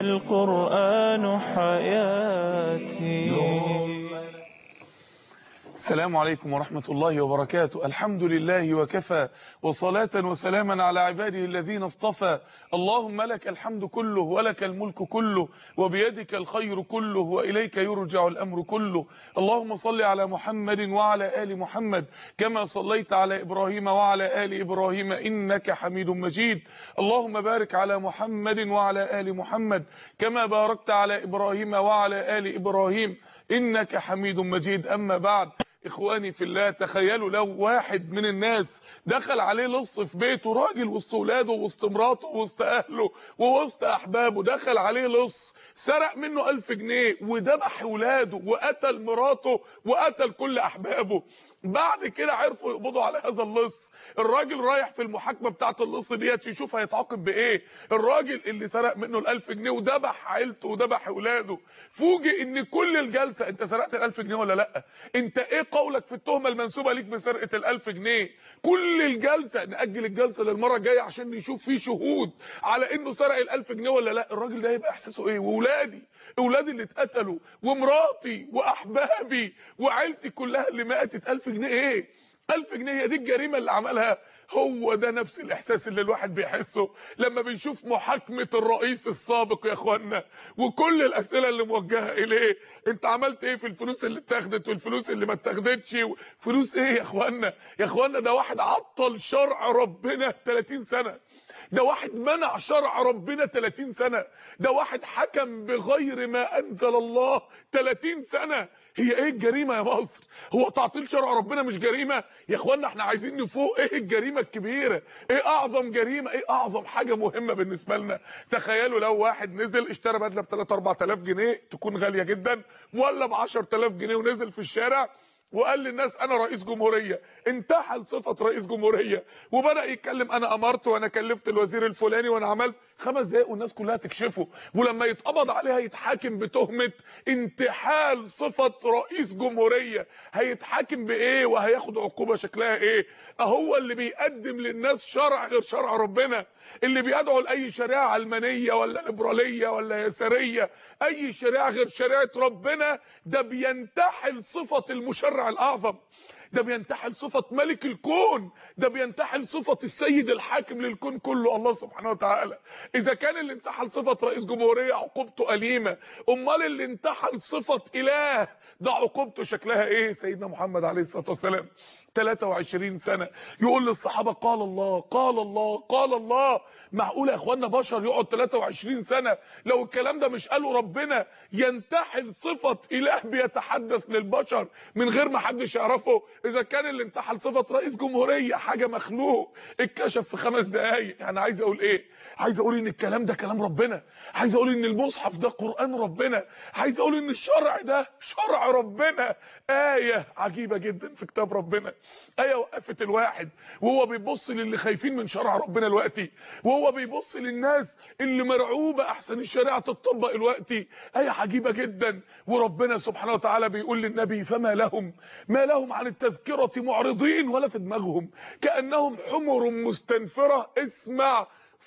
القرآن حياتي السلام عليكم ورحمة الله وبركاته الحمد لله وكفى وصلاة وسلاما على عباده الذين اصطفى اللهم لك الحمد كله ولك الملك كله وبيدك الخير كله وإليك يرجع الأمر كله اللهم صل على محمد وعلى آل محمد كما صليت على إبراهيم وعلى آل إبراهيم إنك حميد مجيد اللهم بارك على محمد وعلى آل محمد كما باركت على إبراهيم وعلى آل إبراهيم إنك حميد مجيد أما بعد اخواني في الله تخيلوا لو واحد من الناس دخل عليه لص في بيته راجل وسط ولاده وسط مراته وسط اهله ووسط احبابه دخل عليه لص سرق منه ألف جنيه وذبح ولاده وقتل مراته وقتل كل احبابه بعد كده عرفوا يقبضوا على هذا اللص الراجل رايح في المحاكمه بتاعه اللص ديت يشوف هيتعاقب بايه الراجل اللي سرق منه الألف جنيه وذبح عيلته وذبح اولاده فوجئ ان كل الجلسه انت سرقت الألف جنيه ولا لا انت ايه قولك في التهمه المنسوبه ليك بسرقه الألف جنيه كل الجلسه ناجل الجلسه للمره الجايه عشان نشوف فيه شهود على انه سرق الألف جنيه ولا لا الراجل ده هيبقى احساسه ايه واولادي اولادي اللي اتقتلوا ومراتي واحبابي وعيلتي كلها اللي ماتت ألف جنيه ايه ألف جنيه هي دي الجريمه اللي عملها هو ده نفس الاحساس اللي الواحد بيحسه لما بيشوف محاكمه الرئيس السابق يا اخوانا وكل الاسئله اللي موجهه اليه انت عملت ايه في الفلوس اللي اتاخدت والفلوس اللي ما اتاخدتش فلوس ايه يا اخوانا يا اخوانا ده واحد عطل شرع ربنا 30 سنه ده واحد منع شرع ربنا 30 سنة ده واحد حكم بغير ما أنزل الله 30 سنة هي ايه الجريمة يا مصر هو تعطيل شرع ربنا مش جريمة يا اخوانا احنا عايزين نفوق ايه الجريمة الكبيرة ايه اعظم جريمة ايه اعظم حاجة مهمة بالنسبة لنا تخيلوا لو واحد نزل اشترى بدلة ب 3 4000 جنيه تكون غالية جدا ولا ب 10000 جنيه ونزل في الشارع وقال للناس انا رئيس جمهوريه انتحل صفه رئيس جمهوريه وبدا يتكلم انا امرت وانا كلفت الوزير الفلاني وانا عملت خمس دقايق والناس كلها تكشفه ولما يتقبض عليه هيتحاكم بتهمه انتحال صفه رئيس جمهوريه هيتحاكم بايه وهياخد عقوبه شكلها ايه اهو اللي بيقدم للناس شرع غير شرع ربنا اللي بيدعو لاي شريعه علمانيه ولا ليبراليه ولا يساريه اي شريعه غير شريعه ربنا ده بينتحل صفه المشرع الاعظم ده بينتحل صفة ملك الكون ده بينتحل صفة السيد الحاكم للكون كله الله سبحانه وتعالى إذا كان اللي انتحل صفة رئيس جمهورية عقوبته أليمة أمال اللي انتحل صفة إله ده عقوبته شكلها إيه سيدنا محمد عليه الصلاة والسلام 23 سنة يقول للصحابة قال الله قال الله قال الله معقول يا اخوانا بشر يقعد 23 سنة لو الكلام ده مش قاله ربنا ينتحل صفة اله بيتحدث للبشر من غير ما حدش يعرفه اذا كان اللي انتحل صفة رئيس جمهورية حاجة مخلوق اتكشف في خمس دقايق انا يعني عايز اقول ايه عايز اقول ان الكلام ده كلام ربنا عايز اقول ان المصحف ده قرآن ربنا عايز اقول ان الشرع ده شرع ربنا آية عجيبة جدا في كتاب ربنا ايه وقفت الواحد وهو بيبص للي خايفين من شرع ربنا دلوقتي وهو بيبص للناس اللي مرعوبه احسن الشريعه تطبق دلوقتي ايه عجيبه جدا وربنا سبحانه وتعالى بيقول للنبي فما لهم ما لهم عن التذكره معرضين ولا في دماغهم كانهم حمر مستنفره اسمع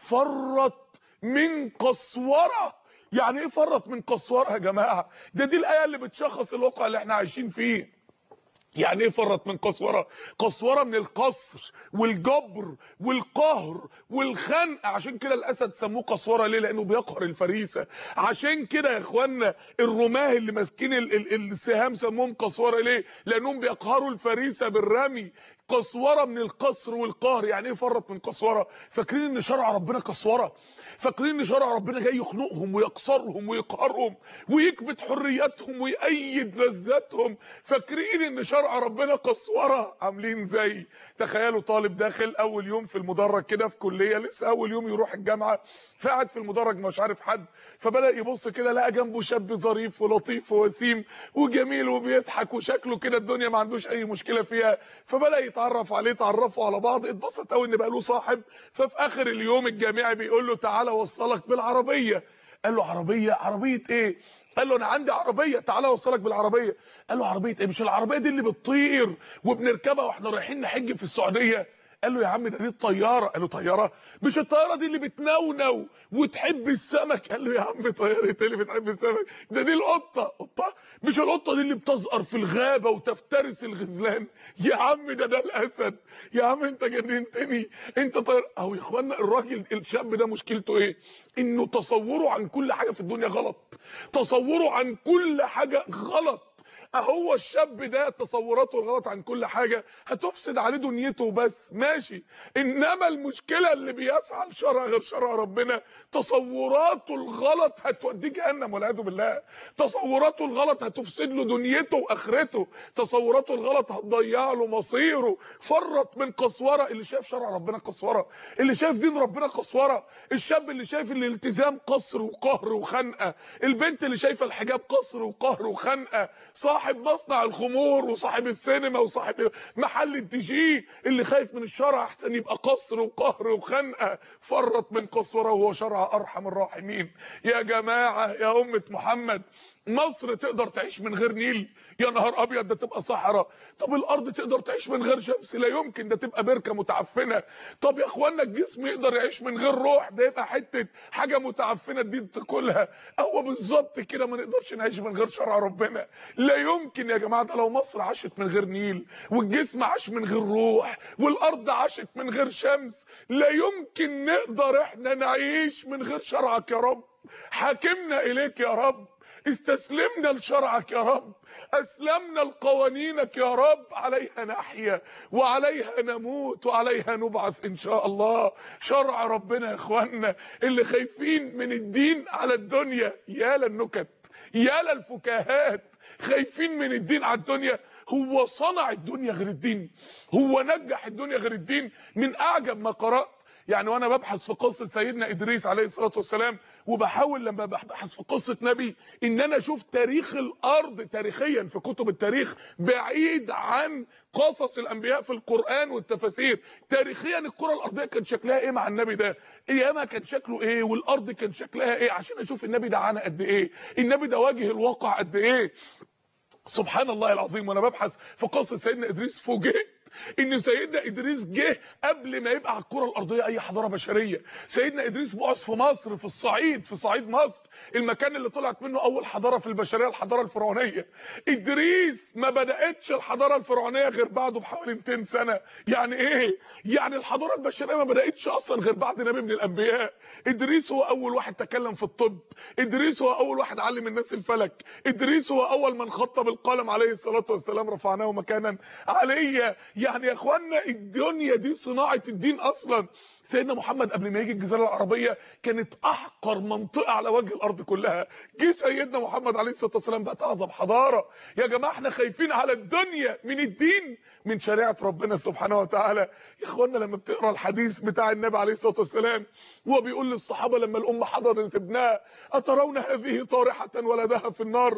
فرت من قسوره يعني ايه فرت من قسوره يا جماعه ده دي الايه اللي بتشخص الواقع اللي احنا عايشين فيه يعني ايه فرت من قسوره قسوره من القصر والجبر والقهر والخنق عشان كده الاسد سموه قسوره ليه لانه بيقهر الفريسه عشان كده يا اخوانا الرماه اللي ماسكين السهام سموهم قسوره ليه لانهم بيقهروا الفريسه بالرمي قسوره من القصر والقهر يعني ايه فرت من قسوره فاكرين ان شرع ربنا قسوره فاكرين ان شرع ربنا جاي يخنقهم ويكسرهم ويقهرهم ويكبت حرياتهم ويأيد لذاتهم فاكرين ان شرع ربنا قسوره عاملين زي تخيلوا طالب داخل اول يوم في المدرج كده في كليه لسه اول يوم يروح الجامعه فقعد في المدرج مش عارف حد فبدا يبص كده لقى جنبه شاب ظريف ولطيف ووسيم وجميل وبيضحك وشكله كده الدنيا ما عندوش اي مشكله فيها فبدا يتعرف عليه تعرفوا على بعض اتبسط قوي ان بقى له صاحب ففي اخر اليوم الجامعي بيقول له تعالى اوصلك بالعربيه قال له عربيه عربيه ايه قال له انا عندي عربيه تعالى اوصلك بالعربيه قال له عربيه ايه مش العربيه دي اللي بتطير وبنركبها واحنا رايحين نحج في السعوديه قال له يا عم ده دي الطياره قال له طياره مش الطياره دي اللي بتنونو وتحب السمك قال له يا عم طياره إيه اللي بتحب السمك ده دي القطه قطه مش القطه دي اللي بتزقر في الغابه وتفترس الغزلان يا عم ده ده الاسد يا عم انت جننتني انت طير اهو يا اخوانا الراجل الشاب ده مشكلته ايه انه تصوره عن كل حاجه في الدنيا غلط تصوره عن كل حاجه غلط اهو الشاب ده تصوراته الغلط عن كل حاجه هتفسد عليه دنيته بس ماشي انما المشكله اللي بيسعى لشرع غير شرع ربنا تصوراته الغلط هتوديه جهنم والعياذ بالله تصوراته الغلط هتفسد له دنيته واخرته تصوراته الغلط هتضيع له مصيره فرط من قسوره اللي شايف شرع ربنا قسوره اللي شايف دين ربنا قسوره الشاب اللي شايف الالتزام قصر وقهر وخنقه البنت اللي شايفه الحجاب قصر وقهر وخنقه صاحب مصنع الخمور وصاحب السينما وصاحب محل الدي جي اللي خايف من الشرع احسن يبقى قصر وقهر وخنقه فرط من قسوره وهو شرع ارحم الراحمين يا جماعه يا امه محمد مصر تقدر تعيش من غير نيل يا نهار ابيض ده تبقى صحراء طب الارض تقدر تعيش من غير شمس لا يمكن ده تبقى بركه متعفنه طب يا اخوانا الجسم يقدر يعيش من غير روح ده يبقى حته حاجه متعفنه دي تاكلها هو بالظبط كده ما نقدرش نعيش من غير شرع ربنا لا يمكن يا جماعه ده لو مصر عاشت من غير نيل والجسم عاش من غير روح والارض عاشت من غير شمس لا يمكن نقدر احنا نعيش من غير شرعك يا رب حاكمنا اليك يا رب استسلمنا لشرعك يا رب اسلمنا لقوانينك يا رب عليها نحيا وعليها نموت وعليها نبعث ان شاء الله شرع ربنا يا اخوانا اللي خايفين من الدين على الدنيا يا للنكت يا للفكاهات خايفين من الدين على الدنيا هو صنع الدنيا غير الدين هو نجح الدنيا غير الدين من اعجب ما قرات يعني وانا ببحث في قصه سيدنا ادريس عليه الصلاه والسلام وبحاول لما ببحث في قصه نبي ان انا اشوف تاريخ الارض تاريخيا في كتب التاريخ بعيد عن قصص الانبياء في القران والتفاسير تاريخيا الكره الارضيه كان شكلها ايه مع النبي ده ايامها كان شكله ايه والارض كان شكلها ايه عشان اشوف النبي ده عانى قد ايه النبي ده واجه الواقع قد ايه سبحان الله العظيم وانا ببحث في قصه سيدنا ادريس فوجئت ان سيدنا ادريس جه قبل ما يبقى على الكره الارضيه اي حضاره بشريه سيدنا ادريس بعث في مصر في الصعيد في صعيد مصر المكان اللي طلعت منه اول حضاره في البشريه الحضاره الفرعونيه ادريس ما بداتش الحضاره الفرعونيه غير بعده بحوالي 200 سنه يعني ايه يعني الحضاره البشريه ما بداتش اصلا غير بعد نبي من الانبياء ادريس هو اول واحد تكلم في الطب ادريس هو اول واحد علم الناس الفلك ادريس هو اول من خط بالقلم عليه الصلاه والسلام رفعناه مكانا عليا يعني يا اخوانا الدنيا دي صناعه الدين اصلا سيدنا محمد قبل ما يجي الجزيره العربيه كانت احقر منطقه على وجه الارض كلها جه سيدنا محمد عليه الصلاه والسلام بقت اعظم حضاره يا جماعه احنا خايفين على الدنيا من الدين من شريعه ربنا سبحانه وتعالى يا اخوانا لما بتقرا الحديث بتاع النبي عليه الصلاه والسلام وهو بيقول للصحابه لما الام حضرت ابنها اترون هذه طارحه ولدها في النار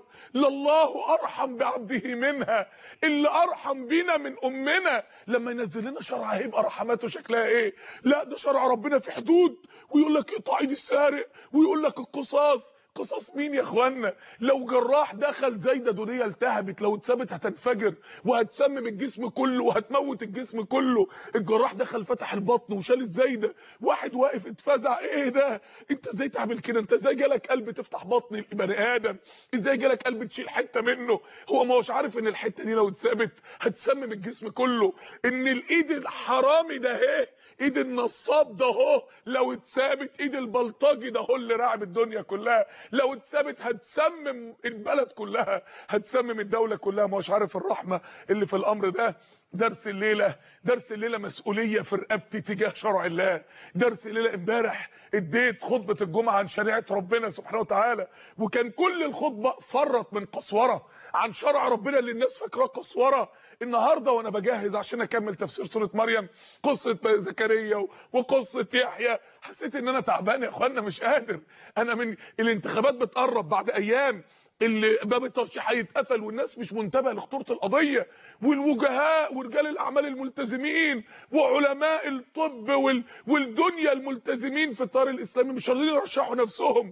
لله ارحم بعبده منها اللي ارحم بينا من امنا لما ينزل لنا شرع هيبقى رحماته شكلها ايه لا ده شرع ربنا في حدود ويقول لك اقطع ايد السارق ويقول لك القصاص قصاص مين يا اخوانا لو جراح دخل زايده دوديه التهبت لو اتثبت هتنفجر وهتسمم الجسم كله وهتموت الجسم كله الجراح دخل فتح البطن وشال الزايده واحد واقف اتفزع ايه ده انت ازاي تعمل كده انت ازاي جالك قلب تفتح بطن البني ادم ازاي جالك قلب تشيل حته منه هو ما هوش عارف ان الحته دي لو اتثبت هتسمم الجسم كله ان الايد الحرامي ده اهي ايد النصاب ده اهو لو اتثابت ايد البلطجي ده هو اللي راعب الدنيا كلها لو اتثابت هتسمم البلد كلها هتسمم الدوله كلها مش عارف الرحمه اللي في الامر ده درس الليله درس الليله مسؤوليه في رقبتي تجاه شرع الله درس الليله امبارح اديت خطبه الجمعه عن شريعه ربنا سبحانه وتعالى وكان كل الخطبه فرط من قسوره عن شرع ربنا اللي الناس فاكراه قسوره النهارده وانا بجهز عشان اكمل تفسير سوره مريم قصه زكريا وقصه يحيى حسيت ان انا تعبان يا اخوانا مش قادر انا من الانتخابات بتقرب بعد ايام اللي باب الترشيح هيتقفل والناس مش منتبهه لخطوره القضيه والوجهاء ورجال الاعمال الملتزمين وعلماء الطب وال... والدنيا الملتزمين في الطار الاسلامي مش راضيين يرشحوا نفسهم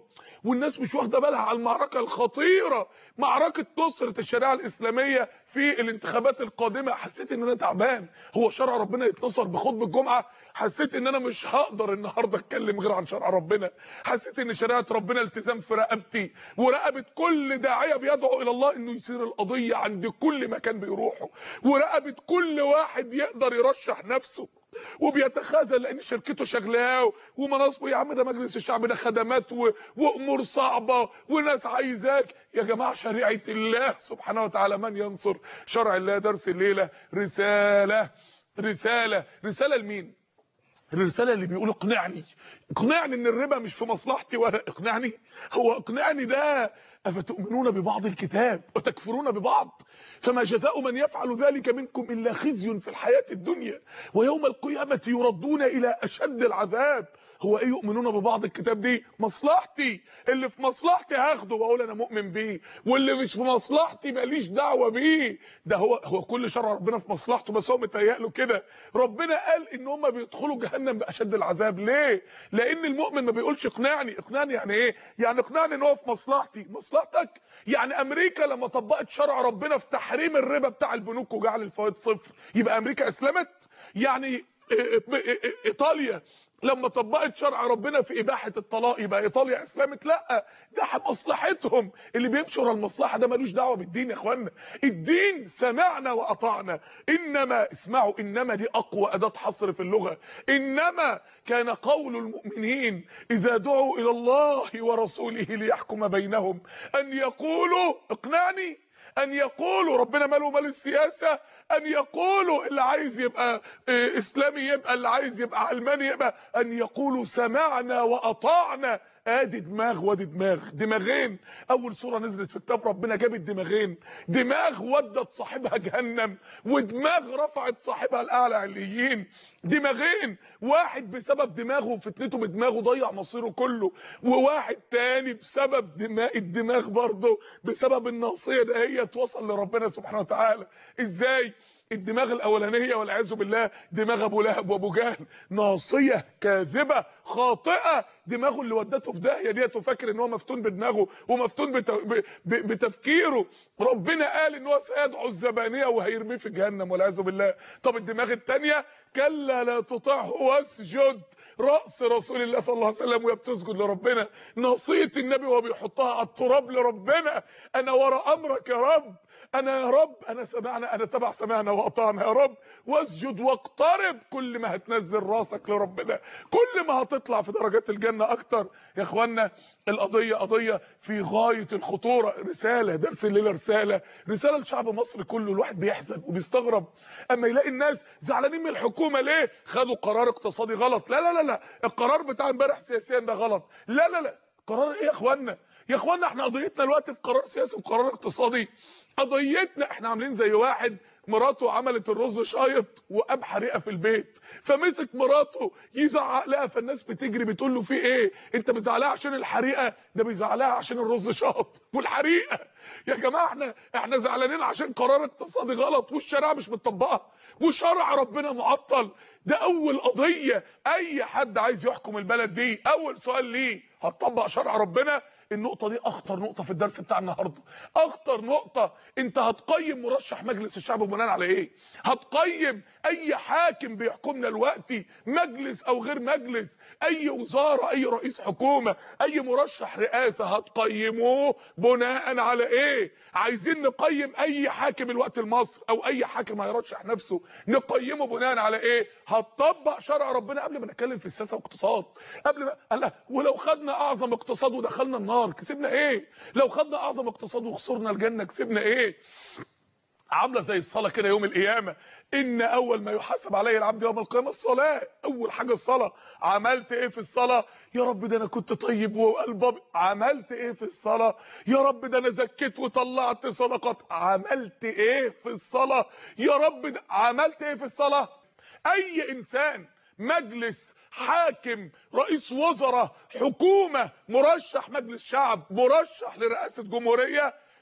والناس مش واخده بالها على المعركه الخطيره معركه نصره الشريعه الاسلاميه في الانتخابات القادمه حسيت ان انا تعبان هو شرع ربنا يتنصر بخطبه الجمعه حسيت ان انا مش هقدر النهارده اتكلم غير عن شرع ربنا حسيت ان شريعه ربنا التزام في رقبتي ورقبه كل داعيه بيدعو الى الله انه يصير القضيه عند كل مكان بيروحه ورقبه كل واحد يقدر يرشح نفسه وبيتخاذل لان شركته شغلاه ومناصبه يا عم ده مجلس الشعب ده خدمات و... وامور صعبه وناس عايزاك يا جماعه شريعه الله سبحانه وتعالى من ينصر شرع الله درس الليله رساله رساله رساله لمين الرساله اللي بيقول اقنعني اقنعني ان الربا مش في مصلحتي ولا اقنعني هو اقنعني ده افتؤمنون ببعض الكتاب وتكفرون ببعض فما جزاء من يفعل ذلك منكم الا خزي في الحياه الدنيا ويوم القيامه يردون الى اشد العذاب هو ايه يؤمنون ببعض الكتاب دي مصلحتي اللي في مصلحتي هاخده واقول انا مؤمن بيه واللي مش في مصلحتي ماليش دعوه بيه ده هو هو كل شرع ربنا في مصلحته بس هو متهيأ له كده ربنا قال ان هم بيدخلوا جهنم باشد العذاب ليه لان المؤمن ما بيقولش اقنعني اقنعني يعني ايه يعني اقنعني ان هو في مصلحتي مصلحتك يعني امريكا لما طبقت شرع ربنا في تحريم الربا بتاع البنوك وجعل الفوائد صفر يبقى امريكا اسلمت يعني ايطاليا لما طبقت شرع ربنا في اباحه الطلاق يبقى ايطاليا اسلمت لا ده مصلحتهم اللي بيمشي ورا المصلحه ده ملوش دعوه بالدين يا اخوانا الدين سمعنا واطعنا انما اسمعوا انما دي اقوى اداه حصر في اللغه انما كان قول المؤمنين اذا دعوا الى الله ورسوله ليحكم بينهم ان يقولوا اقنعني ان يقولوا ربنا ماله مال السياسه ان يقولوا اللي عايز يبقى اسلامي يبقى اللي عايز يبقى علماني يبقى ان يقولوا سمعنا واطعنا ادي دماغ وادي دماغ دماغين اول سوره نزلت في كتاب ربنا جابت دماغين دماغ ودت صاحبها جهنم ودماغ رفعت صاحبها الاعلى عليين دماغين واحد بسبب دماغه وفتنته بدماغه ضيع مصيره كله وواحد تاني بسبب دماغ الدماغ برضه بسبب الناصيه ده هي توصل لربنا سبحانه وتعالى ازاي الدماغ الاولانيه والعياذ بالله دماغ ابو لهب وابو جهل ناصيه كاذبه خاطئه دماغه اللي ودته في داهيه ديت وفاكر ان هو مفتون بدماغه ومفتون بت... ب... ب... بتفكيره ربنا قال ان هو سيدعو الزبانيه وهيرميه في جهنم والعياذ بالله طب الدماغ الثانيه كلا لا تطعه واسجد راس رسول الله صلى الله عليه وسلم وهي بتسجد لربنا ناصيه النبي وهو بيحطها على التراب لربنا انا ورا امرك يا رب انا يا رب انا سمعنا انا تبع سمعنا واطعنا يا رب واسجد واقترب كل ما هتنزل راسك لربنا كل ما هتطلع في درجات الجنه اكتر يا اخوانا القضيه قضيه في غايه الخطوره رساله درس الليله رساله رساله لشعب مصر كله الواحد بيحزن وبيستغرب اما يلاقي الناس زعلانين من الحكومه ليه خدوا قرار اقتصادي غلط لا لا لا لا القرار بتاع امبارح سياسيا ده غلط لا لا لا قرار ايه يا اخوانا يا اخوانا احنا قضيتنا الوقت في قرار سياسي وقرار اقتصادي قضيتنا احنا عاملين زي واحد مراته عملت الرز شايط وقام حريقه في البيت فمسك مراته يزعق لها فالناس بتجري بتقول له في ايه انت مزعلها عشان الحريقه ده بيزعلها عشان الرز شاط والحريقه يا جماعه احنا احنا زعلانين عشان قرار اقتصادي غلط والشريعه مش متطبقه وشرع ربنا معطل ده اول قضيه اي حد عايز يحكم البلد دي اول سؤال ليه هتطبق شرع ربنا النقطة دي أخطر نقطة في الدرس بتاع النهاردة أخطر نقطة أنت هتقيم مرشح مجلس الشعب بناء على إيه هتقيم أي حاكم بيحكمنا دلوقتي مجلس أو غير مجلس أي وزارة أي رئيس حكومة أي مرشح رئاسة هتقيموه بناء على إيه عايزين نقيم أي حاكم الوقت لمصر أو أي حاكم هيرشح نفسه نقيمه بناء على إيه هتطبق شرع ربنا قبل ما نتكلم في السياسة واقتصاد قبل ما الله ولو خدنا أعظم اقتصاد ودخلنا النار كسبنا ايه لو خدنا اعظم اقتصاد وخسرنا الجنه كسبنا ايه عامله زي الصلاه كده يوم القيامه ان اول ما يحاسب عليه العبد يوم القيامه الصلاه اول حاجه الصلاه عملت ايه في الصلاه يا رب ده انا كنت طيب وقلب عملت ايه في الصلاه يا رب ده انا زكيت وطلعت صدقات عملت ايه في الصلاه يا رب ده عملت ايه في الصلاه اي انسان مجلس حاكم رئيس وزراء حكومة مرشح مجلس شعب مرشح لرئاسة جمهورية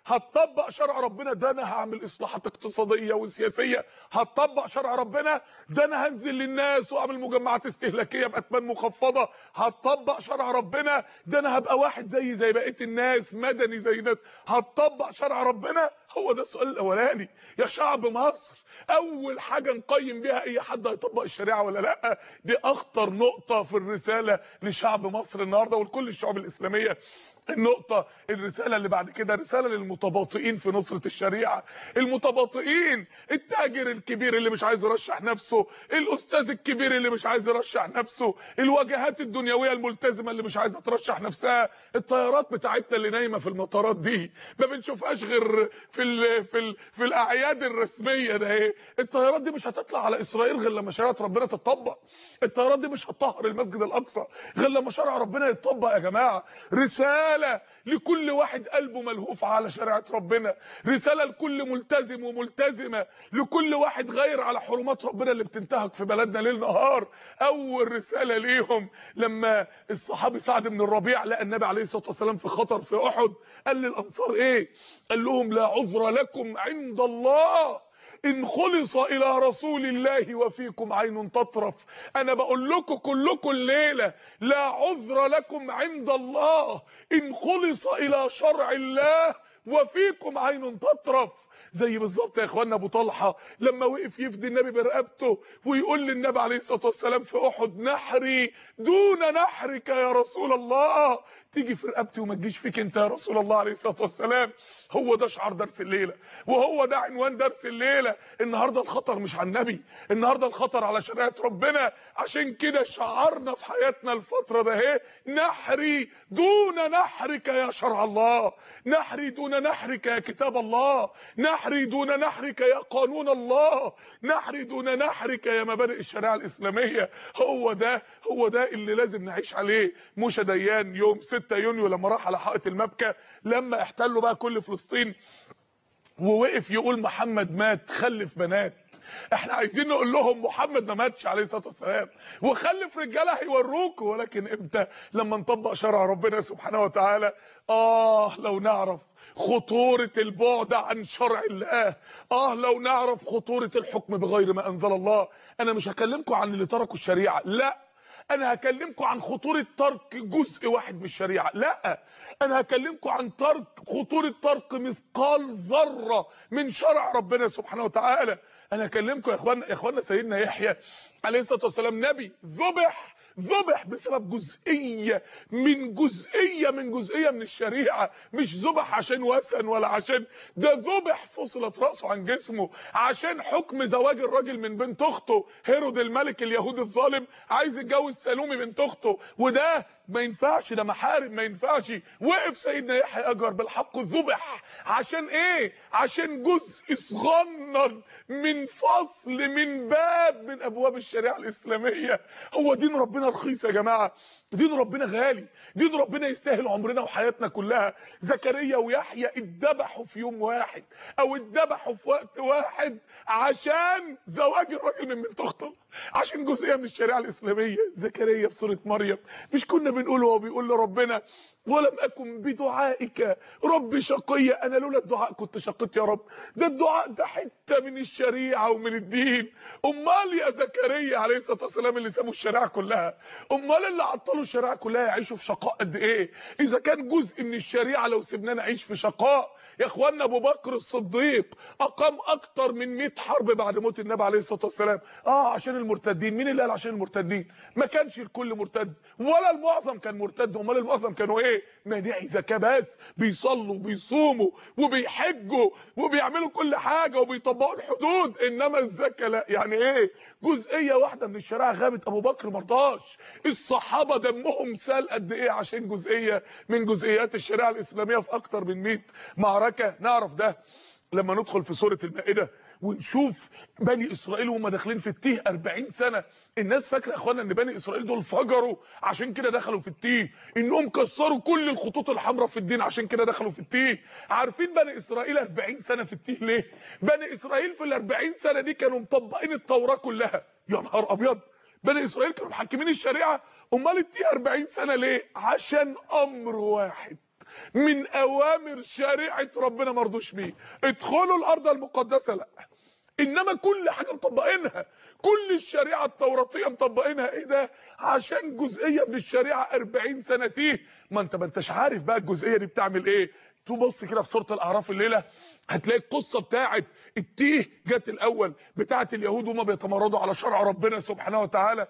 هتطبق شرع ربنا ده انا هعمل اصلاحات اقتصاديه وسياسيه هتطبق شرع ربنا ده انا هنزل للناس واعمل مجمعات استهلاكيه باثمان مخفضه هتطبق شرع ربنا ده انا هبقى واحد زي زي بقيه الناس مدني زي الناس هتطبق شرع ربنا هو ده السؤال الاولاني يا شعب مصر اول حاجه نقيم بيها اي حد هيطبق الشريعه ولا لا دي اخطر نقطه في الرساله لشعب مصر النهارده ولكل الشعوب الاسلاميه النقطة الرسالة اللي بعد كده رسالة للمتباطئين في نصرة الشريعة المتباطئين التاجر الكبير اللي مش عايز يرشح نفسه الأستاذ الكبير اللي مش عايز يرشح نفسه الواجهات الدنيوية الملتزمة اللي مش عايزة ترشح نفسها الطيارات بتاعتنا اللي نايمة في المطارات دي ما بنشوفهاش غير في ال في ال في الأعياد الرسمية ده ايه الطيارات دي مش هتطلع على إسرائيل غير لما شريعة ربنا تتطبق الطيارات دي مش هتطهر المسجد الأقصى غير لما شرع ربنا يتطبق يا جماعة رسالة رسالة لكل واحد قلبه ملهوف على شريعة ربنا رسالة لكل ملتزم وملتزمة لكل واحد غير على حرمات ربنا اللي بتنتهك في بلدنا ليل نهار أول رسالة ليهم لما الصحابي سعد بن الربيع لقى النبي عليه الصلاة والسلام في خطر في أحد قال للأنصار إيه قال لهم لا عذر لكم عند الله ان خلص الى رسول الله وفيكم عين تطرف انا بقول لكم كلكم الليله لا عذر لكم عند الله ان خلص الى شرع الله وفيكم عين تطرف زي بالظبط يا اخوانا ابو طلحه لما وقف يفدي النبي برقبته ويقول للنبي عليه الصلاه والسلام في احد نحري دون نحرك يا رسول الله تيجي في رقبتي وما تجيش فيك انت يا رسول الله عليه الصلاه والسلام هو ده شعار درس الليله وهو ده عنوان درس الليله النهارده الخطر مش على النبي النهارده الخطر على شريعه ربنا عشان كده شعارنا في حياتنا الفتره ده اهي نحري دون نحرك يا شرع الله نحري دون نحرك يا كتاب الله نحري دون نحرك يا قانون الله نحري دون نحرك يا مبادئ الشريعه الاسلاميه هو ده هو ده اللي لازم نعيش عليه موشى ديان يوم 6 يونيو لما راح على حائط المبكى لما احتلوا بقى كل فلسطين ووقف يقول محمد مات خلف بنات احنا عايزين نقول لهم محمد ما ماتش عليه الصلاه والسلام وخلف رجاله هيوروكوا ولكن امتى لما نطبق شرع ربنا سبحانه وتعالى اه لو نعرف خطورة البعد عن شرع الله اه لو نعرف خطورة الحكم بغير ما انزل الله انا مش هكلمكم عن اللي تركوا الشريعة لا انا هكلمكم عن خطورة ترك جزء واحد من الشريعة لا انا هكلمكم عن ترك خطورة ترك مثقال ذرة من شرع ربنا سبحانه وتعالى انا هكلمكم يا اخوانا يا اخوانا سيدنا يحيى عليه الصلاة والسلام نبي ذبح ذبح بسبب جزئية من جزئية من جزئية من الشريعة مش ذبح عشان وثن ولا عشان ده ذبح فصلت رأسه عن جسمه عشان حكم زواج الراجل من بنت اخته هيرود الملك اليهودي الظالم عايز يتجوز سالومي بنت اخته وده ما ينفعش ده محارم ما ينفعش وقف سيدنا يحيى اجر بالحق ذبح عشان ايه عشان جزء صغنن من فصل من باب من ابواب الشريعه الاسلاميه هو دين ربنا رخيص يا جماعه دين ربنا غالي دين ربنا يستاهل عمرنا وحياتنا كلها زكريا ويحيى اتذبحوا في يوم واحد او اتذبحوا في وقت واحد عشان زواج الراجل من بنت اخته عشان جزئيه من الشريعه الاسلاميه زكريا في سوره مريم مش كنا بنقول وهو بيقول لربنا ولم اكن بدعائك رب شقيا انا لولا الدعاء كنت شقيت يا رب ده الدعاء ده حته من الشريعه ومن الدين امال يا زكريا عليه الصلاه والسلام اللي سابوا الشريعه كلها امال اللي عطلوا الشريعه كلها يعيشوا في شقاء قد ايه اذا كان جزء من الشريعه لو سيبناه نعيش في شقاء يا اخوانا ابو بكر الصديق اقام اكتر من 100 حرب بعد موت النبي عليه الصلاه والسلام اه عشان المرتدين مين اللي قال عشان المرتدين ما كانش الكل مرتد ولا المعظم كان مرتد امال المعظم كانوا ايه مانعي زكاه بس بيصلوا وبيصوموا وبيحجوا وبيعملوا كل حاجه وبيطبقوا الحدود انما الزكاه لا يعني ايه جزئيه واحده من الشريعه غابت ابو بكر مرضاش الصحابه دمهم سال قد ايه عشان جزئيه من جزئيات الشريعه الاسلاميه في اكتر من 100 معركه نعرف ده لما ندخل في سوره المائده ونشوف بني اسرائيل وهم داخلين في التيه 40 سنه الناس فاكره يا اخوانا ان بني اسرائيل دول فجروا عشان كده دخلوا في التيه انهم كسروا كل الخطوط الحمراء في الدين عشان كده دخلوا في التيه عارفين بني اسرائيل 40 سنه في التيه ليه بني اسرائيل في ال 40 سنه دي كانوا مطبقين التوراه كلها يا نهار ابيض بني اسرائيل كانوا محكمين الشريعه امال التيه 40 سنه ليه عشان امر واحد من اوامر شريعه ربنا مرضوش بيه ادخلوا الارض المقدسه لا انما كل حاجه مطبقينها كل الشريعه التوراتيه مطبقينها ايه ده عشان جزئيه من الشريعه 40 سنه تيه ما انت ما انتش عارف بقى الجزئيه دي بتعمل ايه تبص كده في سوره الاعراف الليله هتلاقي القصه بتاعت التيه جت الاول بتاعت اليهود وهم بيتمردوا على شرع ربنا سبحانه وتعالى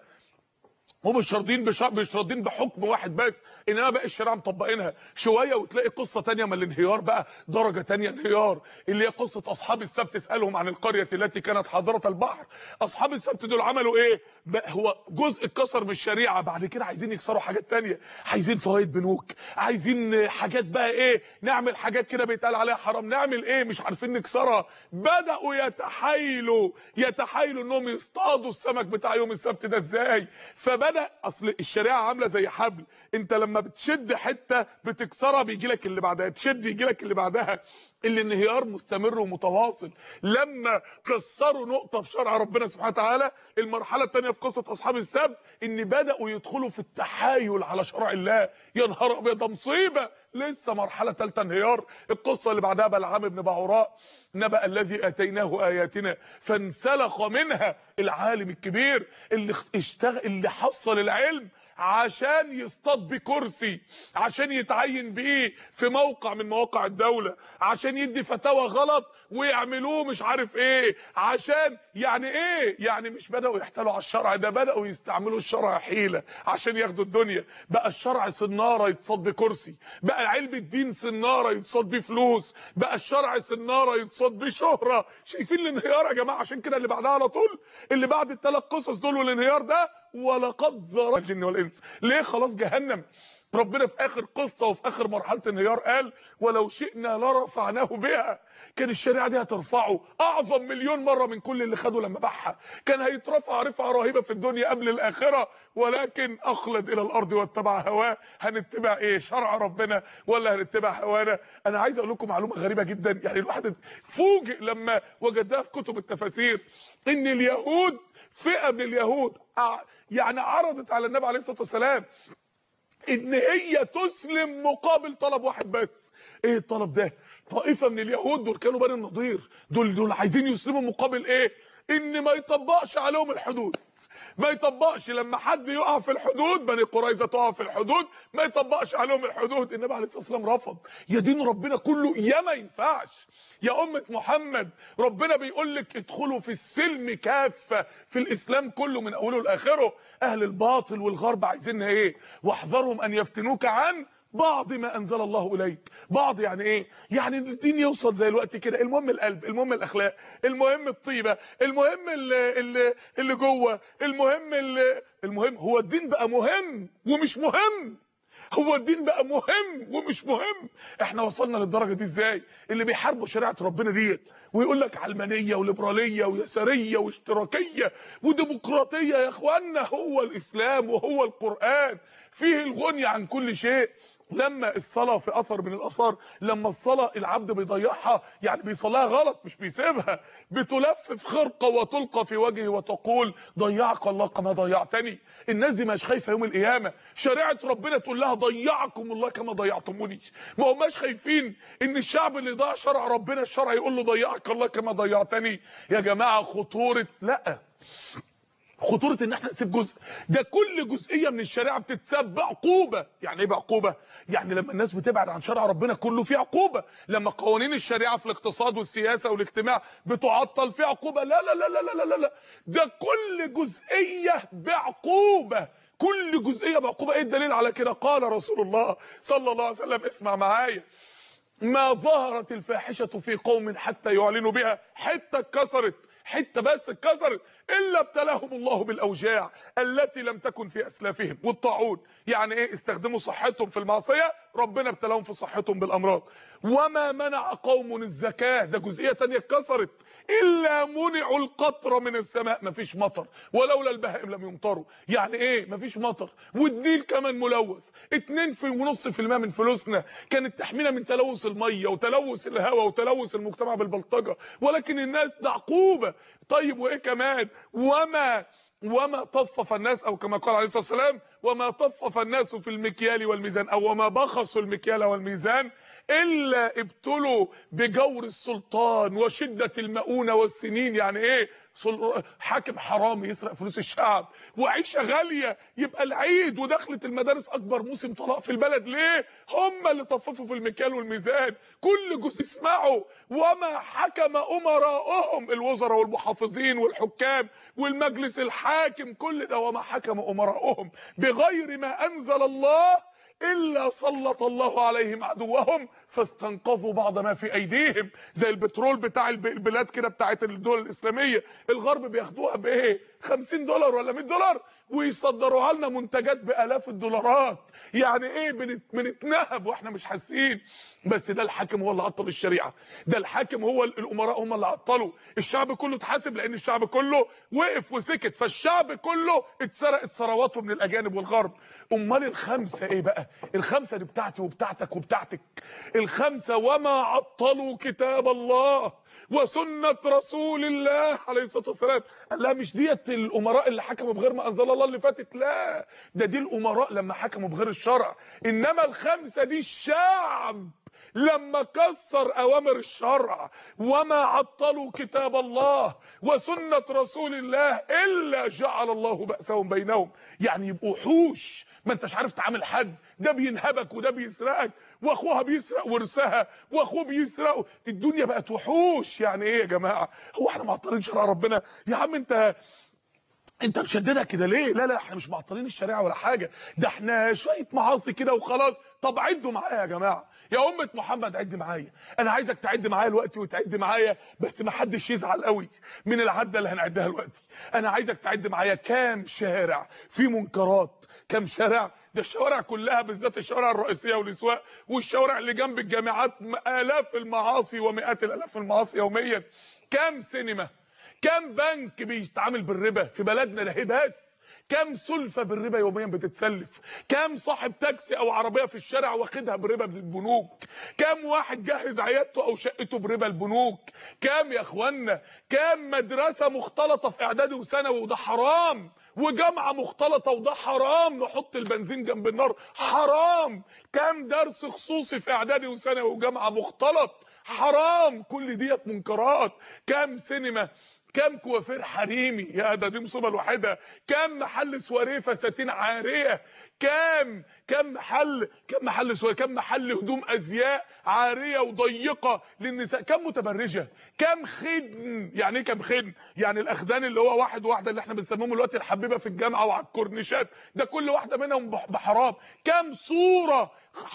هم مش راضيين بشرع مش راضيين بحكم واحد بس انما بقى الشريعه مطبقينها شويه وتلاقي قصه تانية من الانهيار بقى درجه تانية انهيار اللي هي قصه اصحاب السبت اسالهم عن القريه التي كانت حاضره البحر اصحاب السبت دول عملوا ايه بقى هو جزء اتكسر من الشريعه بعد كده عايزين يكسروا حاجات تانية عايزين فوائد بنوك عايزين حاجات بقى ايه نعمل حاجات كده بيتقال عليها حرام نعمل ايه مش عارفين نكسرها بداوا يتحايلوا يتحايلوا انهم يصطادوا السمك بتاع يوم السبت ده ازاي فبدا اصل الشريعه عامله زي حبل انت لما بتشد حته بتكسرها بيجي لك اللي بعدها تشد يجي لك اللي بعدها الانهيار مستمر ومتواصل لما كسروا نقطه في شرع ربنا سبحانه وتعالى المرحله الثانيه في قصه اصحاب السبت ان بداوا يدخلوا في التحايل على شرع الله يا نهار ابيض ده مصيبه لسه مرحله ثالثه انهيار القصه اللي بعدها بلعام بن بعوراء نبأ الذي اتيناه اياتنا فانسلخ منها العالم الكبير اللي اشتغل اللي حصل العلم عشان يصطاد بكرسي عشان يتعين بيه في موقع من مواقع الدولة عشان يدي فتاوى غلط ويعملوه مش عارف ايه عشان يعني ايه يعني مش بدأوا يحتالوا على الشرع ده بدأوا يستعملوا الشرع حيلة عشان ياخدوا الدنيا بقى الشرع سنارة يتصاد بكرسي بقى علم الدين سنارة يتصاد بيه فلوس بقى الشرع سنارة يتصاد بيه شهرة شايفين الانهيار يا جماعة عشان كده اللي بعدها على طول اللي بعد الثلاث قصص دول والانهيار ده ولقد ذرى الجن والانس ليه خلاص جهنم ربنا في اخر قصه وفي اخر مرحله انهيار قال ولو شئنا لرفعناه بها كان الشريعه دي هترفعه اعظم مليون مره من كل اللي خده لما باعها كان هيترفع رفعه رهيبه في الدنيا قبل الاخره ولكن اخلد الى الارض واتبع هواه هنتبع ايه شرع ربنا ولا هنتبع هوانا انا عايز اقول لكم معلومه غريبه جدا يعني الواحد فوجئ لما وجدها في كتب التفاسير ان اليهود فئه من اليهود يعني عرضت على النبي عليه الصلاه والسلام ان هي تسلم مقابل طلب واحد بس ايه الطلب ده طائفه من اليهود دول كانوا بني النضير دول دول عايزين يسلموا مقابل ايه ان ما يطبقش عليهم الحدود ما يطبقش لما حد يقع في الحدود بني قريظه تقع في الحدود ما يطبقش عليهم الحدود النبي عليه الصلاه والسلام رفض يا دين ربنا كله يا ما ينفعش يا أمة محمد ربنا بيقول لك ادخلوا في السلم كافة في الإسلام كله من أوله لآخره أهل الباطل والغرب عايزينها إيه واحذرهم أن يفتنوك عن بعض ما انزل الله اليك بعض يعني ايه يعني الدين يوصل زي الوقت كده المهم القلب المهم الاخلاق المهم الطيبه المهم اللي اللي, اللي جوه المهم اللي المهم هو الدين بقى مهم ومش مهم هو الدين بقى مهم ومش مهم احنا وصلنا للدرجه دي ازاي اللي بيحاربوا شريعه ربنا ديت ويقول لك علمانيه وليبراليه ويساريه واشتراكيه وديمقراطيه يا اخوانا هو الاسلام وهو القران فيه الغني عن كل شيء لما الصلاه في اثر من الاثار لما الصلاه العبد بيضيعها يعني بيصليها غلط مش بيسيبها بتلف في خرقه وتلقى في وجهه وتقول ضيعك الله كما ضيعتني الناس دي مش خايفه يوم القيامه شريعه ربنا تقول لها ضيعكم الله كما ضيعتموني ما هماش خايفين ان الشعب اللي ضاع شرع ربنا الشرع يقول له ضيعك الله كما ضيعتني يا جماعه خطوره لا خطوره ان احنا نسيب جزء ده كل جزئيه من الشريعه بتتساب بعقوبه يعني ايه بعقوبه يعني لما الناس بتبعد عن شرع ربنا كله في عقوبه لما قوانين الشريعه في الاقتصاد والسياسه والاجتماع بتعطل في عقوبه لا لا لا لا لا لا لا ده كل جزئيه بعقوبه كل جزئيه بعقوبه ايه الدليل على كده قال رسول الله صلى الله عليه وسلم اسمع معايا ما ظهرت الفاحشه في قوم حتى يعلنوا بها حته اتكسرت حته بس اتكسرت الا ابتلاهم الله بالاوجاع التي لم تكن في اسلافهم والطاعون يعني ايه استخدموا صحتهم في المعصيه ربنا ابتلاهم في صحتهم بالامراض وما منع قوم الزكاه ده جزئيه ثانيه اتكسرت الا منعوا القطر من السماء مفيش مطر ولولا البهائم لم يمطروا يعني ايه مفيش مطر والديل كمان ملوث 2.5% من فلوسنا كانت تحمينا من تلوث الميه وتلوث الهواء وتلوث المجتمع بالبلطجه ولكن الناس ده عقوبه طيب وايه كمان وما وما طفف الناس او كما قال عليه الصلاه والسلام وما طفف الناس في المكيال والميزان او وما بخسوا المكيال والميزان الا ابتلوا بجور السلطان وشده المؤونه والسنين يعني ايه سل- حاكم حرامي يسرق فلوس الشعب وعيشه غاليه يبقى العيد ودخلت المدارس اكبر موسم طلاق في البلد ليه هم اللي طففوا في المكيال والميزان كل جزء اسمعوا وما حكم امراؤهم الوزراء والمحافظين والحكام والمجلس الحاكم كل ده وما حكم امراؤهم بغير ما انزل الله الا سلط الله عليهم عدوهم فاستنقذوا بعض ما في ايديهم زي البترول بتاع الب- البلاد كده بتاعت الدول الاسلاميه الغرب بياخدوها بايه 50 دولار ولا 100 دولار ويصدروها لنا منتجات بالاف الدولارات يعني ايه بنت- بنتنهب واحنا مش حاسين بس ده الحاكم هو اللي عطل الشريعه ده الحاكم هو ال- الامراء هم اللي عطلوا الشعب كله اتحاسب لان الشعب كله وقف وسكت فالشعب كله اتسرقت ثرواته من الاجانب والغرب امال الخمسه ايه بقى الخمسه دي بتاعتي وبتاعتك وبتاعتك الخمسه وما عطلوا كتاب الله وسنه رسول الله عليه الصلاه والسلام قال لها مش ديت الامراء اللي حكموا بغير ما انزل الله اللي فاتت لا ده دي الامراء لما حكموا بغير الشرع انما الخمسه دي الشعب لما كسر اوامر الشرع وما عطلوا كتاب الله وسنه رسول الله الا جعل الله باسهم بينهم يعني يبقوا وحوش ما انتش عارف تعامل حد ده بينهبك وده بيسرقك واخوها بيسرق ورثها واخوه بيسرق الدنيا بقت وحوش يعني ايه يا جماعه هو احنا معطلين شرع ربنا يا عم انت انت مشددها كده ليه لا لا احنا مش معطلين الشريعه ولا حاجه ده احنا شويه معاصي كده وخلاص طب عدوا معايا يا جماعه يا امه محمد عد معايا انا عايزك تعد معايا الوقت وتعد معايا بس ما حدش يزعل قوي من العده اللي هنعدها الوقت انا عايزك تعد معايا كام شارع في منكرات كام شارع ده الشوارع كلها بالذات الشوارع الرئيسيه والاسواق والشوارع اللي جنب الجامعات الاف المعاصي ومئات الالاف المعاصي يوميا كام سينما كم بنك بيتعامل بالربا في بلدنا ده بس كم سلفة بالربا يوميا بتتسلف كم صاحب تاكسي او عربية في الشارع واخدها بربا من البنوك كم واحد جهز عيادته او شقته بربا البنوك كم يا اخوانا كم مدرسة مختلطة في اعدادي وثانوي وده حرام وجامعة مختلطة وده حرام نحط البنزين جنب النار حرام كم درس خصوصي في اعدادي وثانوي وجامعة مختلط حرام كل ديت منكرات كم سينما كم كوافير حريمي يا ده دي مصيبه لوحدها كم محل سواريه فساتين عاريه كم كم محل كم محل سواريه كم محل هدوم ازياء عاريه وضيقه للنساء كم متبرجه كم خدن يعني ايه كم خدن يعني الاخدان اللي هو واحد واحده اللي احنا بنسميهم دلوقتي الحبيبه في الجامعه وعلى الكورنيشات ده كل واحده منهم بح- بحرام كم صوره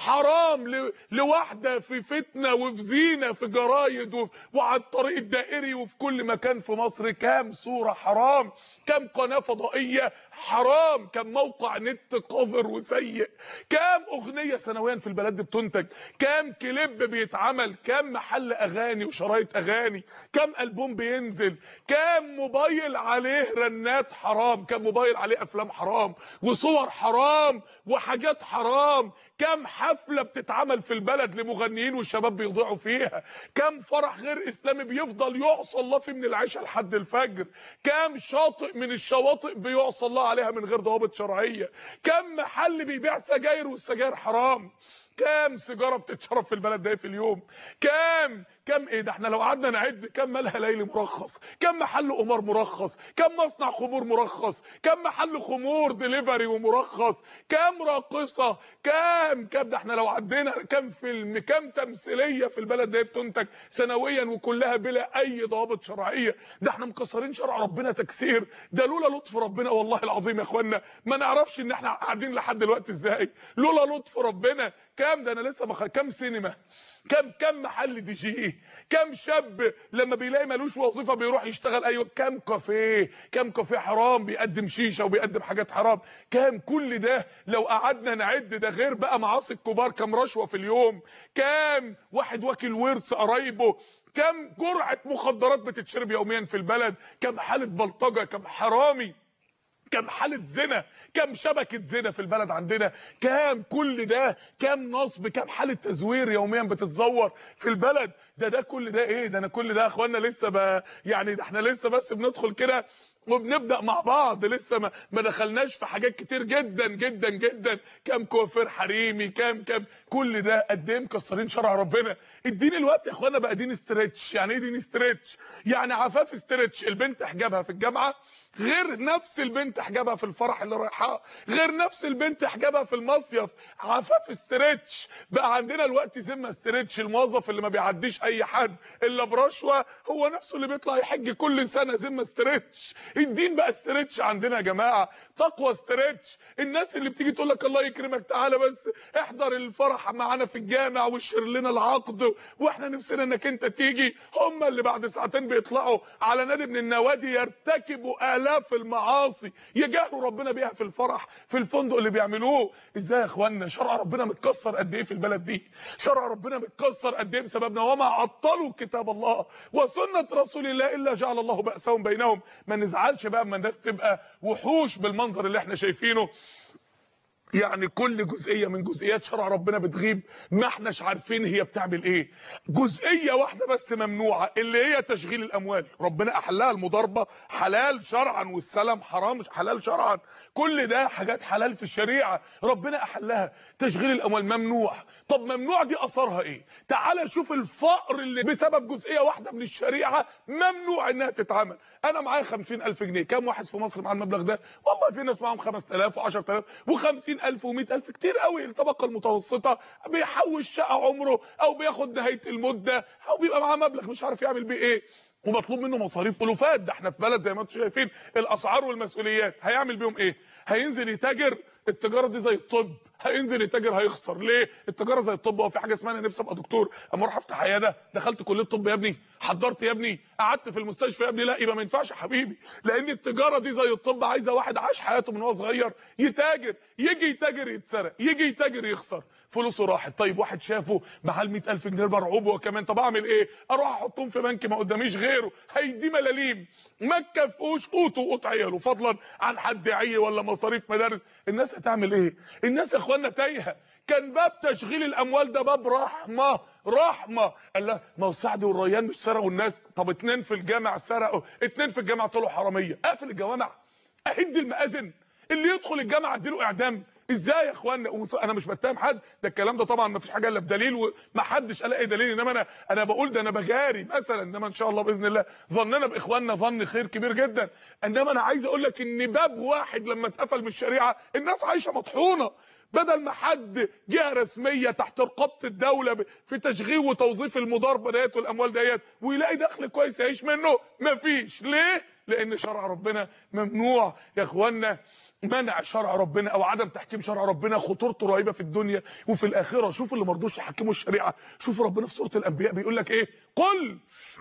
حرام ل- لواحده في فتنه وفي زينه في جرايد وف- وعلى الطريق الدائري وفي كل مكان في مصر كام صوره حرام كام قناه فضائيه حرام كم موقع نت قذر وسيء كام اغنيه سنويا في البلد دي بتنتج كام كليب بيتعمل كام محل اغاني وشرايط اغاني كام البوم بينزل كام موبايل عليه رنات حرام كام موبايل عليه افلام حرام وصور حرام وحاجات حرام كام حفله بتتعمل في البلد لمغنيين والشباب بيضيعوا فيها كام فرح غير اسلامي بيفضل يعصى الله فيه من العشاء لحد الفجر كام شاطئ من الشواطئ بيعصى الله عليها من غير ضوابط شرعيه كام محل بيبيع سجاير والسجاير حرام كام سيجاره بتتشرب في البلد ده في اليوم كام كام ايه ده احنا لو قعدنا نعد كام مالها ليلي مرخص كام محل قمار مرخص كام مصنع خمور مرخص كام محل خمور ديليفري ومرخص كام راقصه كام كام ده احنا لو عدينا كام فيلم كام تمثيليه في البلد ده بتنتج سنويا وكلها بلا اي ضوابط شرعيه ده احنا مكسرين شرع ربنا تكسير ده لولا لطف ربنا والله العظيم يا اخوانا ما نعرفش ان احنا قاعدين لحد دلوقتي ازاي لولا لطف ربنا كام ده انا لسه بخ... كام سينما كم كم محل دي جي كم شاب لما بيلاقي ملوش وظيفه بيروح يشتغل ايوه كم كافيه كم كافيه حرام بيقدم شيشه وبيقدم حاجات حرام كم كل ده لو قعدنا نعد ده غير بقى معاصي الكبار كم رشوه في اليوم كم واحد واكل ورث قرايبه كم جرعه مخدرات بتتشرب يوميا في البلد كم حاله بلطجه كم حرامي كم حالة زنا كم شبكة زنا في البلد عندنا كم كل ده كم نصب كم حالة تزوير يوميا بتتزور في البلد ده ده كل ده ايه ده انا كل ده يا اخوانا لسه ب... يعني ده احنا لسه بس بندخل كده وبنبدا مع بعض لسه ما, ما دخلناش في حاجات كتير جدا جدا جدا كام كوافير حريمي كام كام كل ده قد ايه مكسرين شرع ربنا الدين الوقت يا اخوانا بقى دين استرتش يعني ايه دين استرتش يعني عفاف استرتش البنت حجابها في الجامعه غير نفس البنت حجابها في الفرح اللي رايحاه غير نفس البنت حجابها في المصيف عفاف استرتش بقى عندنا الوقت ذمه استرتش الموظف اللي ما بيعديش اي حد الا برشوه هو نفسه اللي بيطلع يحج كل سنه ذمه استرتش الدين بقى استرتش عندنا يا جماعه تقوى استرتش الناس اللي بتيجي تقول لك الله يكرمك تعالى بس احضر الفرح معانا في الجامع واشر لنا العقد واحنا نفسنا انك انت تيجي هم اللي بعد ساعتين بيطلعوا على نادي من النوادي يرتكبوا الاف المعاصي يجاهروا ربنا بيها في الفرح في الفندق اللي بيعملوه ازاي يا اخوانا شرع ربنا متكسر قد ايه في البلد دي شرع ربنا متكسر قد ايه بسببنا وما عطلوا كتاب الله وسنه رسول الله الا جعل الله باسهم بينهم ما نزعلش بقى اما الناس تبقى وحوش بالمنظر اللي احنا شايفينه يعني كل جزئيه من جزئيات شرع ربنا بتغيب ما احناش عارفين هي بتعمل ايه جزئيه واحده بس ممنوعه اللي هي تشغيل الاموال ربنا احلها المضاربه حلال شرعا والسلام حرام حلال شرعا كل ده حاجات حلال في الشريعه ربنا احلها تشغيل الاموال ممنوع طب ممنوع دي اثرها ايه تعال شوف الفقر اللي بسبب جزئيه واحده من الشريعه ممنوع انها تتعمل انا معايا 50000 جنيه كام واحد في مصر مع المبلغ ده والله في ناس معاهم 5000 و10000 و50 20000 و100000 كتير قوي الطبقه المتوسطه بيحوش شقه عمره او بياخد نهايه المده او بيبقى معاه مبلغ مش عارف يعمل بيه ايه ومطلوب منه مصاريف الوفات ده احنا في بلد زي ما انتم شايفين الاسعار والمسؤوليات هيعمل بيهم ايه هينزل يتاجر التجاره دي زي الطب هينزل يتاجر هيخسر ليه التجاره زي الطب هو في حاجه اسمها انا نفسي ابقى دكتور اما اروح افتح عياده دخلت كليه طب يا ابني حضرت يا ابني قعدت في المستشفى يا ابني لا يبقى ما ينفعش يا حبيبي لان التجاره دي زي الطب عايزه واحد عاش حياته من وهو صغير يتاجر يجي يتاجر يتسرق يجي يتاجر يخسر فلوسه راحت طيب واحد شافه معاه ال 100000 جنيه مرعوب هو كمان طب اعمل ايه اروح احطهم في بنك ما قداميش غيره هيدي ملاليم ما تكفوش قوته وقوت عياله فضلا عن حد عي ولا مصاريف مدارس الناس هتعمل ايه الناس يا اخوانا تايهه كان باب تشغيل الاموال ده باب رحمه رحمه قال لا ما هو سعد والريان مش سرقوا الناس طب اتنين في الجامع سرقوا اتنين في الجامع طلعوا حراميه اقفل الجوامع اهد المآذن اللي يدخل الجامع اديله اعدام ازاي يا اخوانا انا مش بتهم حد ده الكلام ده طبعا ما فيش حاجه الا بدليل وما حدش قال اي دليل انما انا انا بقول ده انا بجاري مثلا انما ان شاء الله باذن الله ظننا باخواننا ظن خير كبير جدا انما انا عايز اقول لك ان باب واحد لما اتقفل من الشريعه الناس عايشه مطحونه بدل ما حد جهه رسميه تحت رقابه الدوله في تشغيل وتوظيف المضاربه ديت والاموال ديت ويلاقي دخل كويس يعيش منه مفيش ليه لان شرع ربنا ممنوع يا اخوانا منع شرع ربنا او عدم تحكيم شرع ربنا خطورته رهيبه في الدنيا وفي الاخره شوف اللي مرضوش يحكموا الشريعه شوف ربنا في سوره الانبياء بيقول لك ايه قل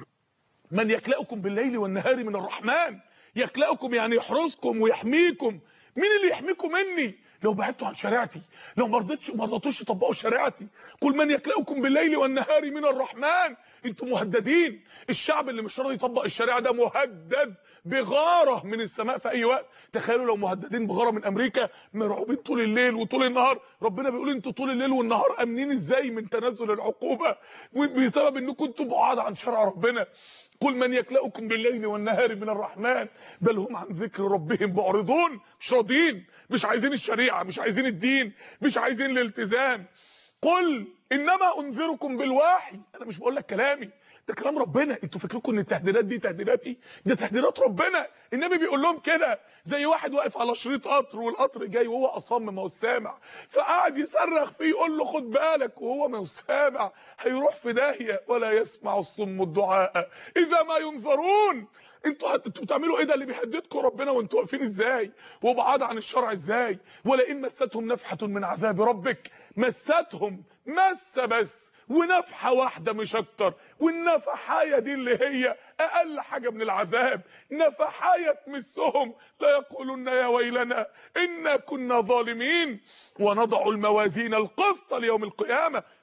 من يكلأكم بالليل والنهار من الرحمن يكلأكم يعني يحرسكم ويحميكم مين اللي يحميكم مني لو بعدتوا عن شريعتي لو ما رضيتش ما رضيتوش تطبقوا شريعتي قل من يكلأكم بالليل والنهار من الرحمن انتم مهددين الشعب اللي مش راضي يطبق الشريعه ده مهدد بغاره من السماء في اي وقت تخيلوا لو مهددين بغاره من امريكا مرعوبين طول الليل وطول النهار ربنا بيقول انتوا طول الليل والنهار امنين ازاي من تنزل العقوبه بسبب انكم انتم بعاد عن شرع ربنا قل من يكلأكم بالليل والنهار من الرحمن بل هم عن ذكر ربهم معرضون مش راضيين مش عايزين الشريعه مش عايزين الدين مش عايزين الالتزام قل انما انذركم بالوحي انا مش بقول لك كلامي ده كلام ربنا انتوا فاكرين ان التهديدات دي تهديداتي ده تهديدات ربنا النبي بيقول لهم كده زي واحد واقف على شريط قطر والقطر جاي وهو اصم ما هو سامع فقعد يصرخ فيه يقول له خد بالك وهو ما هو سامع هيروح في داهيه ولا يسمع الصم الدعاء اذا ما ينظرون انتوا انتوا بتعملوا ايه ده اللي بيهددكم ربنا وانتوا واقفين ازاي وبعاد عن الشرع ازاي ولئن مستهم نفحه من عذاب ربك مستهم مس بس ونفحه واحده مش اكتر والنفحايه دي اللي هي اقل حاجه من العذاب نفحايه تمسهم لا يقولون يا ويلنا انا كنا ظالمين ونضع الموازين القسط ليوم القيامه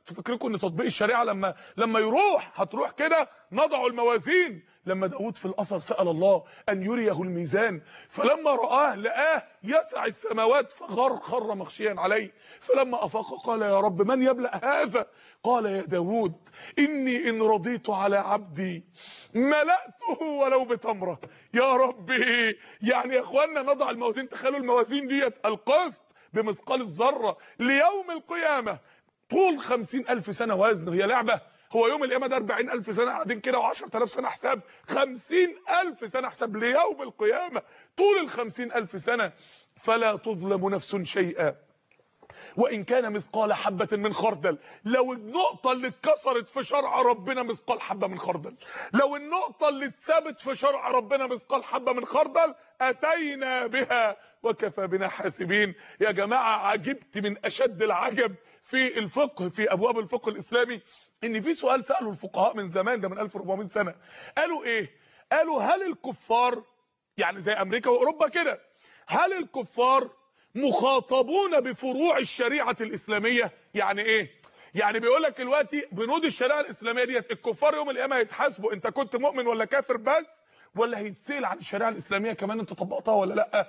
تفكركم ان تطبيق الشريعه لما لما يروح هتروح كده نضع الموازين لما داود في الاثر سال الله ان يريه الميزان فلما راه لقاه يسع السماوات فغر خر مخشيا عليه فلما افاق قال يا رب من يبلأ هذا قال يا داود اني ان رضيت على عبدي ملأته ولو بتمره يا ربي يعني يا اخوانا نضع الموازين تخيلوا الموازين ديت القسط بمثقال الذره ليوم القيامه طول خمسين ألف سنة وزن هي لعبة هو يوم القيامة ده أربعين ألف سنة قاعدين كده وعشر تلاف سنة حساب خمسين ألف سنة حساب ليوم القيامة طول الخمسين ألف سنة فلا تظلم نفس شيئا وإن كان مثقال حبة من خردل لو النقطة اللي اتكسرت في شرع ربنا مثقال حبة من خردل لو النقطة اللي اتثبت في شرع ربنا مثقال حبة من خردل أتينا بها وكفى بنا حاسبين يا جماعة عجبت من أشد العجب في الفقه في أبواب الفقه الإسلامي إن في سؤال سأله الفقهاء من زمان ده من 1400 سنة قالوا إيه قالوا هل الكفار يعني زي أمريكا وأوروبا كده هل الكفار مخاطبون بفروع الشريعة الإسلامية يعني ايه يعني بيقول لك دلوقتي بنود الشريعة الإسلامية ديت الكفار يوم القيامة هيتحاسبوا انت كنت مؤمن ولا كافر بس ولا هيتسأل عن الشريعة الإسلامية كمان انت طبقتها ولا لا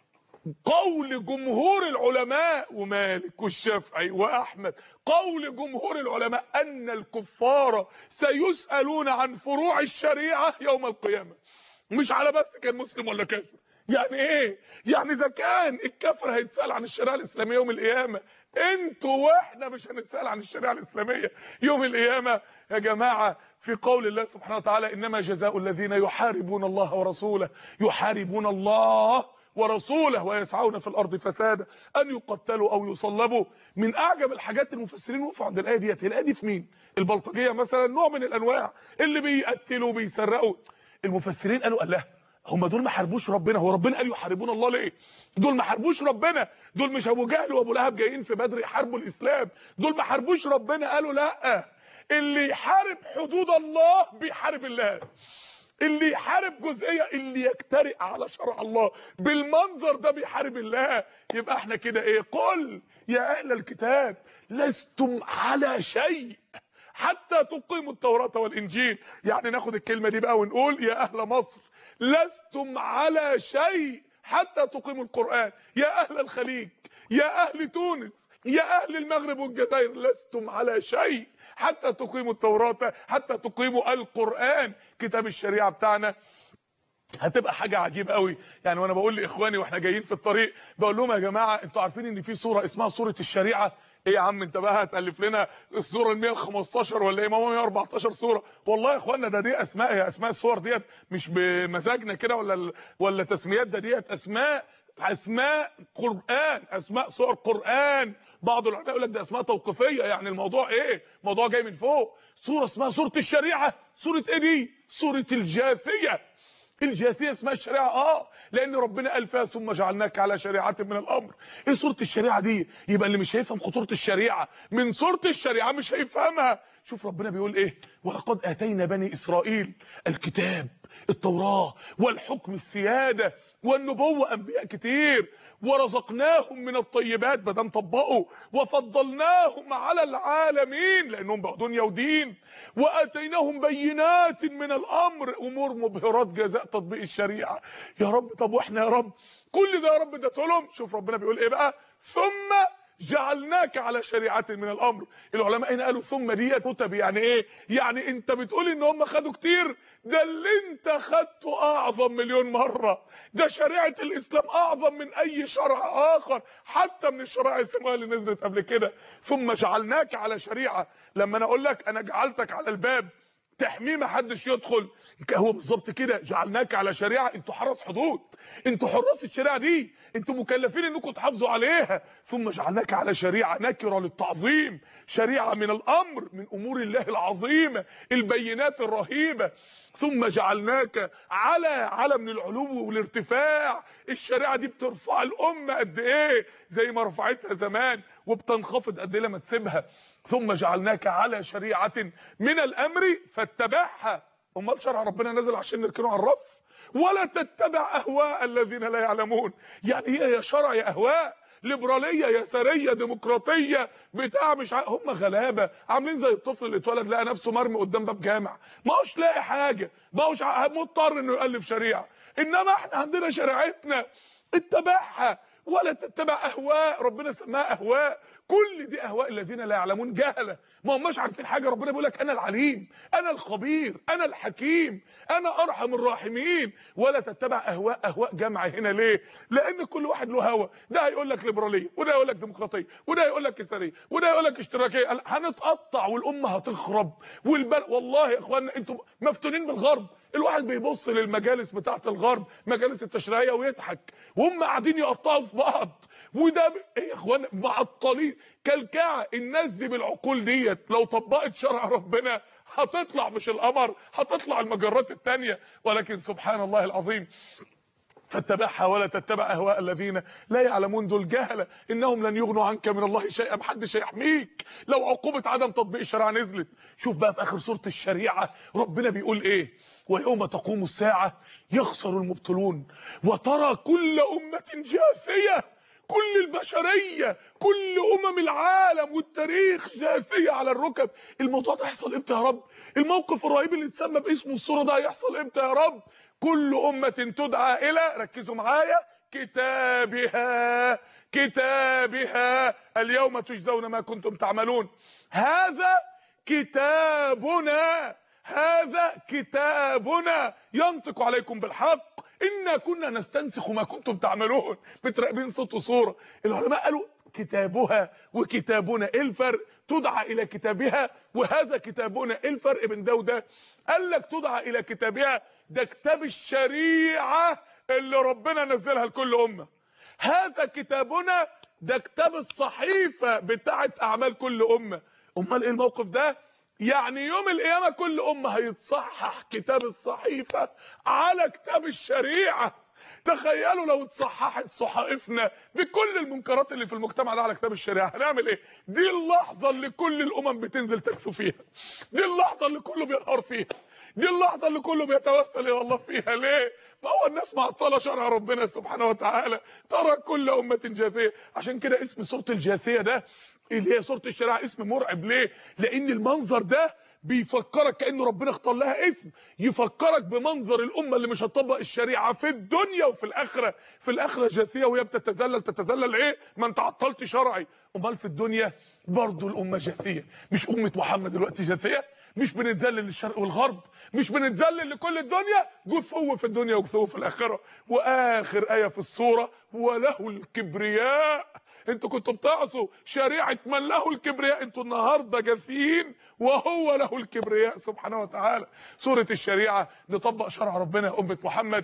قول جمهور العلماء ومالك والشافعي واحمد قول جمهور العلماء ان الكفار سيسالون عن فروع الشريعه يوم القيامه مش على بس كان مسلم ولا كافر يعني ايه يعني اذا كان الكافر هيتسال عن الشريعه الاسلاميه يوم القيامه انتوا واحنا مش هنتسال عن الشريعه الاسلاميه يوم القيامه يا جماعه في قول الله سبحانه وتعالى انما جزاء الذين يحاربون الله ورسوله يحاربون الله ورسوله ويسعون في الارض فسادا ان يقتلوا او يصلبوا من اعجب الحاجات المفسرين وقفوا عند الايه ديت الايه دي في مين البلطجيه مثلا نوع من الانواع اللي بيقتلوا بيسرقوا المفسرين قالوا الله هم دول ما حاربوش ربنا هو ربنا قال يحاربون الله ليه دول ما حاربوش ربنا دول مش ابو جهل وابو لهب جايين في بدر يحاربوا الاسلام دول ما حاربوش ربنا قالوا لا اللي يحارب حدود الله بيحارب الله اللي يحارب جزئيه اللي يجترئ على شرع الله بالمنظر ده بيحارب الله يبقى احنا كده ايه قل يا اهل الكتاب لستم على شيء حتى تقيموا التوراة والإنجيل يعني ناخد الكلمة دي بقى ونقول يا أهل مصر لستم على شيء حتى تقيموا القرآن يا أهل الخليج يا أهل تونس يا أهل المغرب والجزائر لستم على شيء حتى تقيموا التوراة حتى تقيموا القرآن كتاب الشريعة بتاعنا هتبقى حاجة عجيبة قوي يعني وانا بقول لاخواني واحنا جايين في الطريق بقول لهم يا جماعة انتوا عارفين ان في سورة اسمها سورة الشريعة ايه يا عم انت بقى هتالف لنا السوره ال 115 ولا ايه ماما 114 سوره والله يا اخوانا ده دي اسماء هي اسماء السور ديت مش بمزاجنا كده ولا ولا تسميات ده ديت اسماء اسماء قران اسماء سور قران بعض العلماء يقول لك ده اسماء توقيفيه يعني الموضوع ايه موضوع جاي من فوق سوره اسمها سوره الشريعه سوره ايه دي سوره الجاثيه الجاثيه اسمها الشريعه اه لان ربنا قال فيها ثم جعلناك على شريعه من الامر ايه سوره الشريعه دي يبقى اللي مش هيفهم خطوره الشريعه من سوره الشريعه مش هيفهمها شوف ربنا بيقول ايه ولقد اتينا بني اسرائيل الكتاب التوراه والحكم السياده والنبوه انبياء كتير ورزقناهم من الطيبات بدل طبقوا وفضلناهم على العالمين لانهم بقى دنيا ودين واتيناهم بينات من الامر امور مبهرات جزاء تطبيق الشريعه يا رب طب واحنا يا رب كل ده يا رب ده لهم شوف ربنا بيقول ايه بقى ثم جعلناك على شريعه من الامر العلماء هنا قالوا ثم دي كتب يعني ايه يعني انت بتقول ان هم خدوا كتير ده اللي انت خدته اعظم مليون مره ده شريعه الاسلام اعظم من اي شرع اخر حتى من الشرائع السماويه اللي نزلت قبل كده ثم جعلناك على شريعه لما انا اقول لك انا جعلتك على الباب تحميه ما حدش يدخل هو بالظبط كده جعلناك على شريعه انتوا حرس حدود انتوا حراس الشريعه دي انتوا مكلفين انكم تحافظوا عليها ثم جعلناك على شريعه نكره للتعظيم شريعه من الامر من امور الله العظيمه البينات الرهيبه ثم جعلناك على على من العلو والارتفاع الشريعه دي بترفع الامه قد ايه زي ما رفعتها زمان وبتنخفض قد ايه لما تسيبها ثم جعلناك على شريعه من الامر فاتبعها امال شرع ربنا نزل عشان نركنه على الرف ولا تتبع اهواء الذين لا يعلمون يعني هي يا شرع يا اهواء ليبراليه يساريه ديمقراطيه بتاع مش ع... هم غلابه عاملين زي الطفل اللي اتولد لقى نفسه مرمي قدام باب جامع ما هوش لاقي حاجه ما هوش ع- مضطر انه يالف شريعه انما احنا عندنا شريعتنا اتبعها ولا تتبع اهواء ربنا سماها اهواء كل دي اهواء الذين لا يعلمون جهله ما هماش عارفين حاجه ربنا بيقول لك انا العليم انا الخبير انا الحكيم انا ارحم الراحمين ولا تتبع اهواء اهواء جمع هنا ليه لان كل واحد له هوى ده هيقول لك ليبراليه وده يقول لك ديمقراطيه وده يقول لك يساريه وده يقول لك اشتراكيه قال هنتقطع والامه هتخرب والبل والله يا اخوانا انتم مفتونين بالغرب الواحد بيبص للمجالس بتاعت الغرب مجالس التشريعيه ويضحك وهم قاعدين يقطعوا في بعض وده ب... ايه يا اخوانا معطلين كلكعه الناس دي بالعقول ديت لو طبقت شرع ربنا هتطلع مش القمر هتطلع المجرات التانية ولكن سبحان الله العظيم فاتبعها ولا تتبع اهواء الذين لا يعلمون دول جهله انهم لن يغنوا عنك من الله شيئا محدش هيحميك لو عقوبه عدم تطبيق الشريعه نزلت شوف بقى في اخر سوره الشريعه ربنا بيقول ايه ويوم تقوم الساعه يخسر المبطلون وترى كل امه جاثيه كل البشريه كل امم العالم والتاريخ جاثيه على الركب الموضوع ده هيحصل امتى يا رب الموقف الرهيب اللي اتسمى باسمه الصوره ده هيحصل امتى يا رب كل امه تدعى الى ركزوا معايا كتابها كتابها اليوم تجزون ما كنتم تعملون هذا كتابنا هذا كتابنا ينطق عليكم بالحق إنا كنا نستنسخ ما كنتم تعملون متراقبين صوت وصورة العلماء قالوا كتابها وكتابنا ايه الفرق تدعى الى كتابها وهذا كتابنا ايه الفرق بين ده وده قال لك تدعى الى كتابها ده كتاب الشريعه اللي ربنا نزلها لكل امه هذا كتابنا ده كتاب الصحيفه بتاعه اعمال كل امه امال ايه الموقف ده يعني يوم القيامه كل امه هيتصحح كتاب الصحيفه على كتاب الشريعه تخيلوا لو اتصححت صحائفنا بكل المنكرات اللي في المجتمع ده على كتاب الشريعه هنعمل ايه دي اللحظه اللي كل الامم بتنزل تكفو فيها دي اللحظه اللي كله بينهار فيها دي اللحظه اللي كله بيتوسل الى الله فيها ليه ما هو الناس معطله شرع ربنا سبحانه وتعالى ترى كل امه جاثيه عشان كده اسم سوره الجاثيه ده اللي هي سوره الشريعه اسم مرعب ليه لان المنظر ده بيفكرك كأن ربنا اختار لها اسم يفكرك بمنظر الأمة اللي مش هتطبق الشريعة في الدنيا وفي الآخرة في الآخرة جاثية وهي بتتذلل تتذلل إيه ما أنت عطلت شرعي أمال في الدنيا برضو الأمة جاثية مش أمة محمد دلوقتي جاثية مش بنتذلل للشرق والغرب مش بنتذلل لكل الدنيا جثو في الدنيا وجثو في الآخرة وآخر آية في السورة وله الكبرياء انتوا كنتوا بتعصوا شريعه من له الكبرياء انتوا النهارده جاثيين وهو له الكبرياء سبحانه وتعالى سوره الشريعه نطبق شرع ربنا يا امه محمد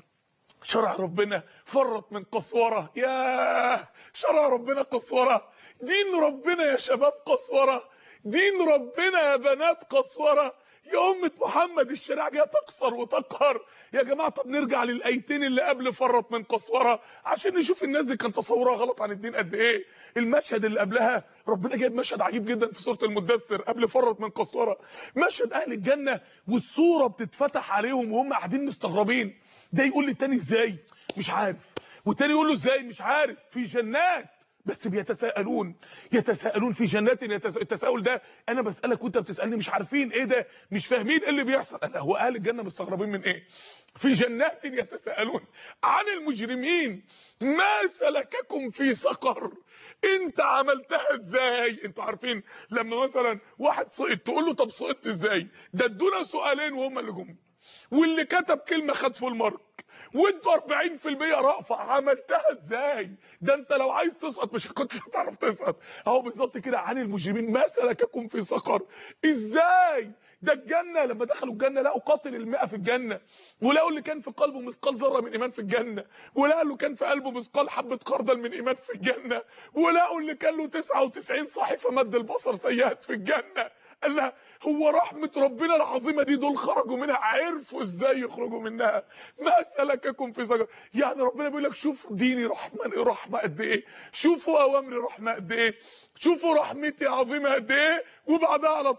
شرع ربنا فرط من قسوره ياه شرع ربنا قسوره دين ربنا يا شباب قسوره دين ربنا يا بنات قسوره يا أمة محمد الشريعة جايه تقصر وتقهر يا جماعة طب نرجع للآيتين اللي قبل فرط من قسورة عشان نشوف الناس دي كان تصورها غلط عن الدين قد إيه المشهد اللي قبلها ربنا جايب مشهد عجيب جدا في سورة المدثر قبل فرط من قسورة مشهد أهل الجنة والصورة بتتفتح عليهم وهم قاعدين مستغربين ده يقول للتاني إزاي مش عارف والتاني يقول له إزاي مش عارف في جنات بس بيتساءلون يتساءلون في جنات يتس... التساؤل ده انا بسالك وانت بتسالني مش عارفين ايه ده مش فاهمين ايه اللي بيحصل قال هو اهل الجنه مستغربين من ايه في جنات يتساءلون عن المجرمين ما سلككم في سقر انت عملتها ازاي انتوا عارفين لما مثلا واحد سقط تقول له طب سقطت ازاي ده ادونا سؤالين وهم اللي جم واللي كتب كلمه خد فول مارك وانتوا 40% رأفة عملتها ازاي ده انت لو عايز تسقط مش كنتش هتعرف تسقط اهو بالظبط كده عن المجرمين ما سلككم في سقر ازاي ده الجنة لما دخلوا الجنة لقوا قاتل المئة في الجنة ولقوا اللي كان في قلبه مثقال ذرة من إيمان في الجنة ولقوا اللي كان في قلبه مثقال حبة خردل من إيمان في الجنة ولقوا اللي كان له 99 صحيفة مد البصر سيئات في الجنة قال لها هو رحمة ربنا العظيمة دي دول خرجوا منها عرفوا ازاي يخرجوا منها ما سلككم في سقر يعني ربنا بيقول لك شوف ديني رحمة رحمة قد ايه شوفوا اوامري رحمة قد ايه شوفوا رحمتي عظيمة قد ايه وبعدها على طول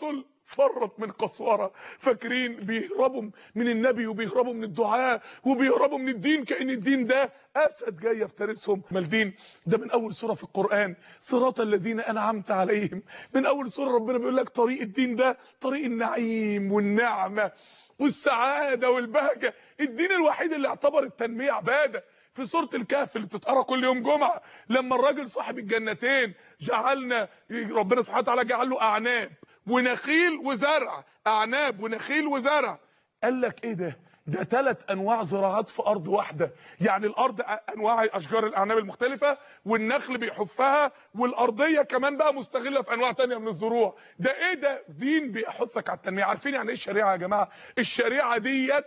فرت من قسوره فاكرين بيهربوا من النبي وبيهربوا من الدعاء وبيهربوا من الدين كان الدين ده اسد جاي يفترسهم ما الدين ده من اول سوره في القران صراط الذين انعمت عليهم من اول سوره ربنا بيقول لك طريق الدين ده طريق النعيم والنعمه والسعاده والبهجه الدين الوحيد اللي اعتبر التنميه عباده في سوره الكهف اللي بتتقرا كل يوم جمعه لما الراجل صاحب الجنتين جعلنا ربنا سبحانه وتعالى جعل له اعناب ونخيل وزرع اعناب ونخيل وزرع قال لك ايه ده ده ثلاث انواع زراعات في ارض واحده يعني الارض انواع اشجار الاعناب المختلفه والنخل بيحفها والارضيه كمان بقى مستغله في انواع تانية من الزروع ده ايه ده دين بيحثك على التنميه عارفين يعني ايه الشريعه يا جماعه الشريعه ديت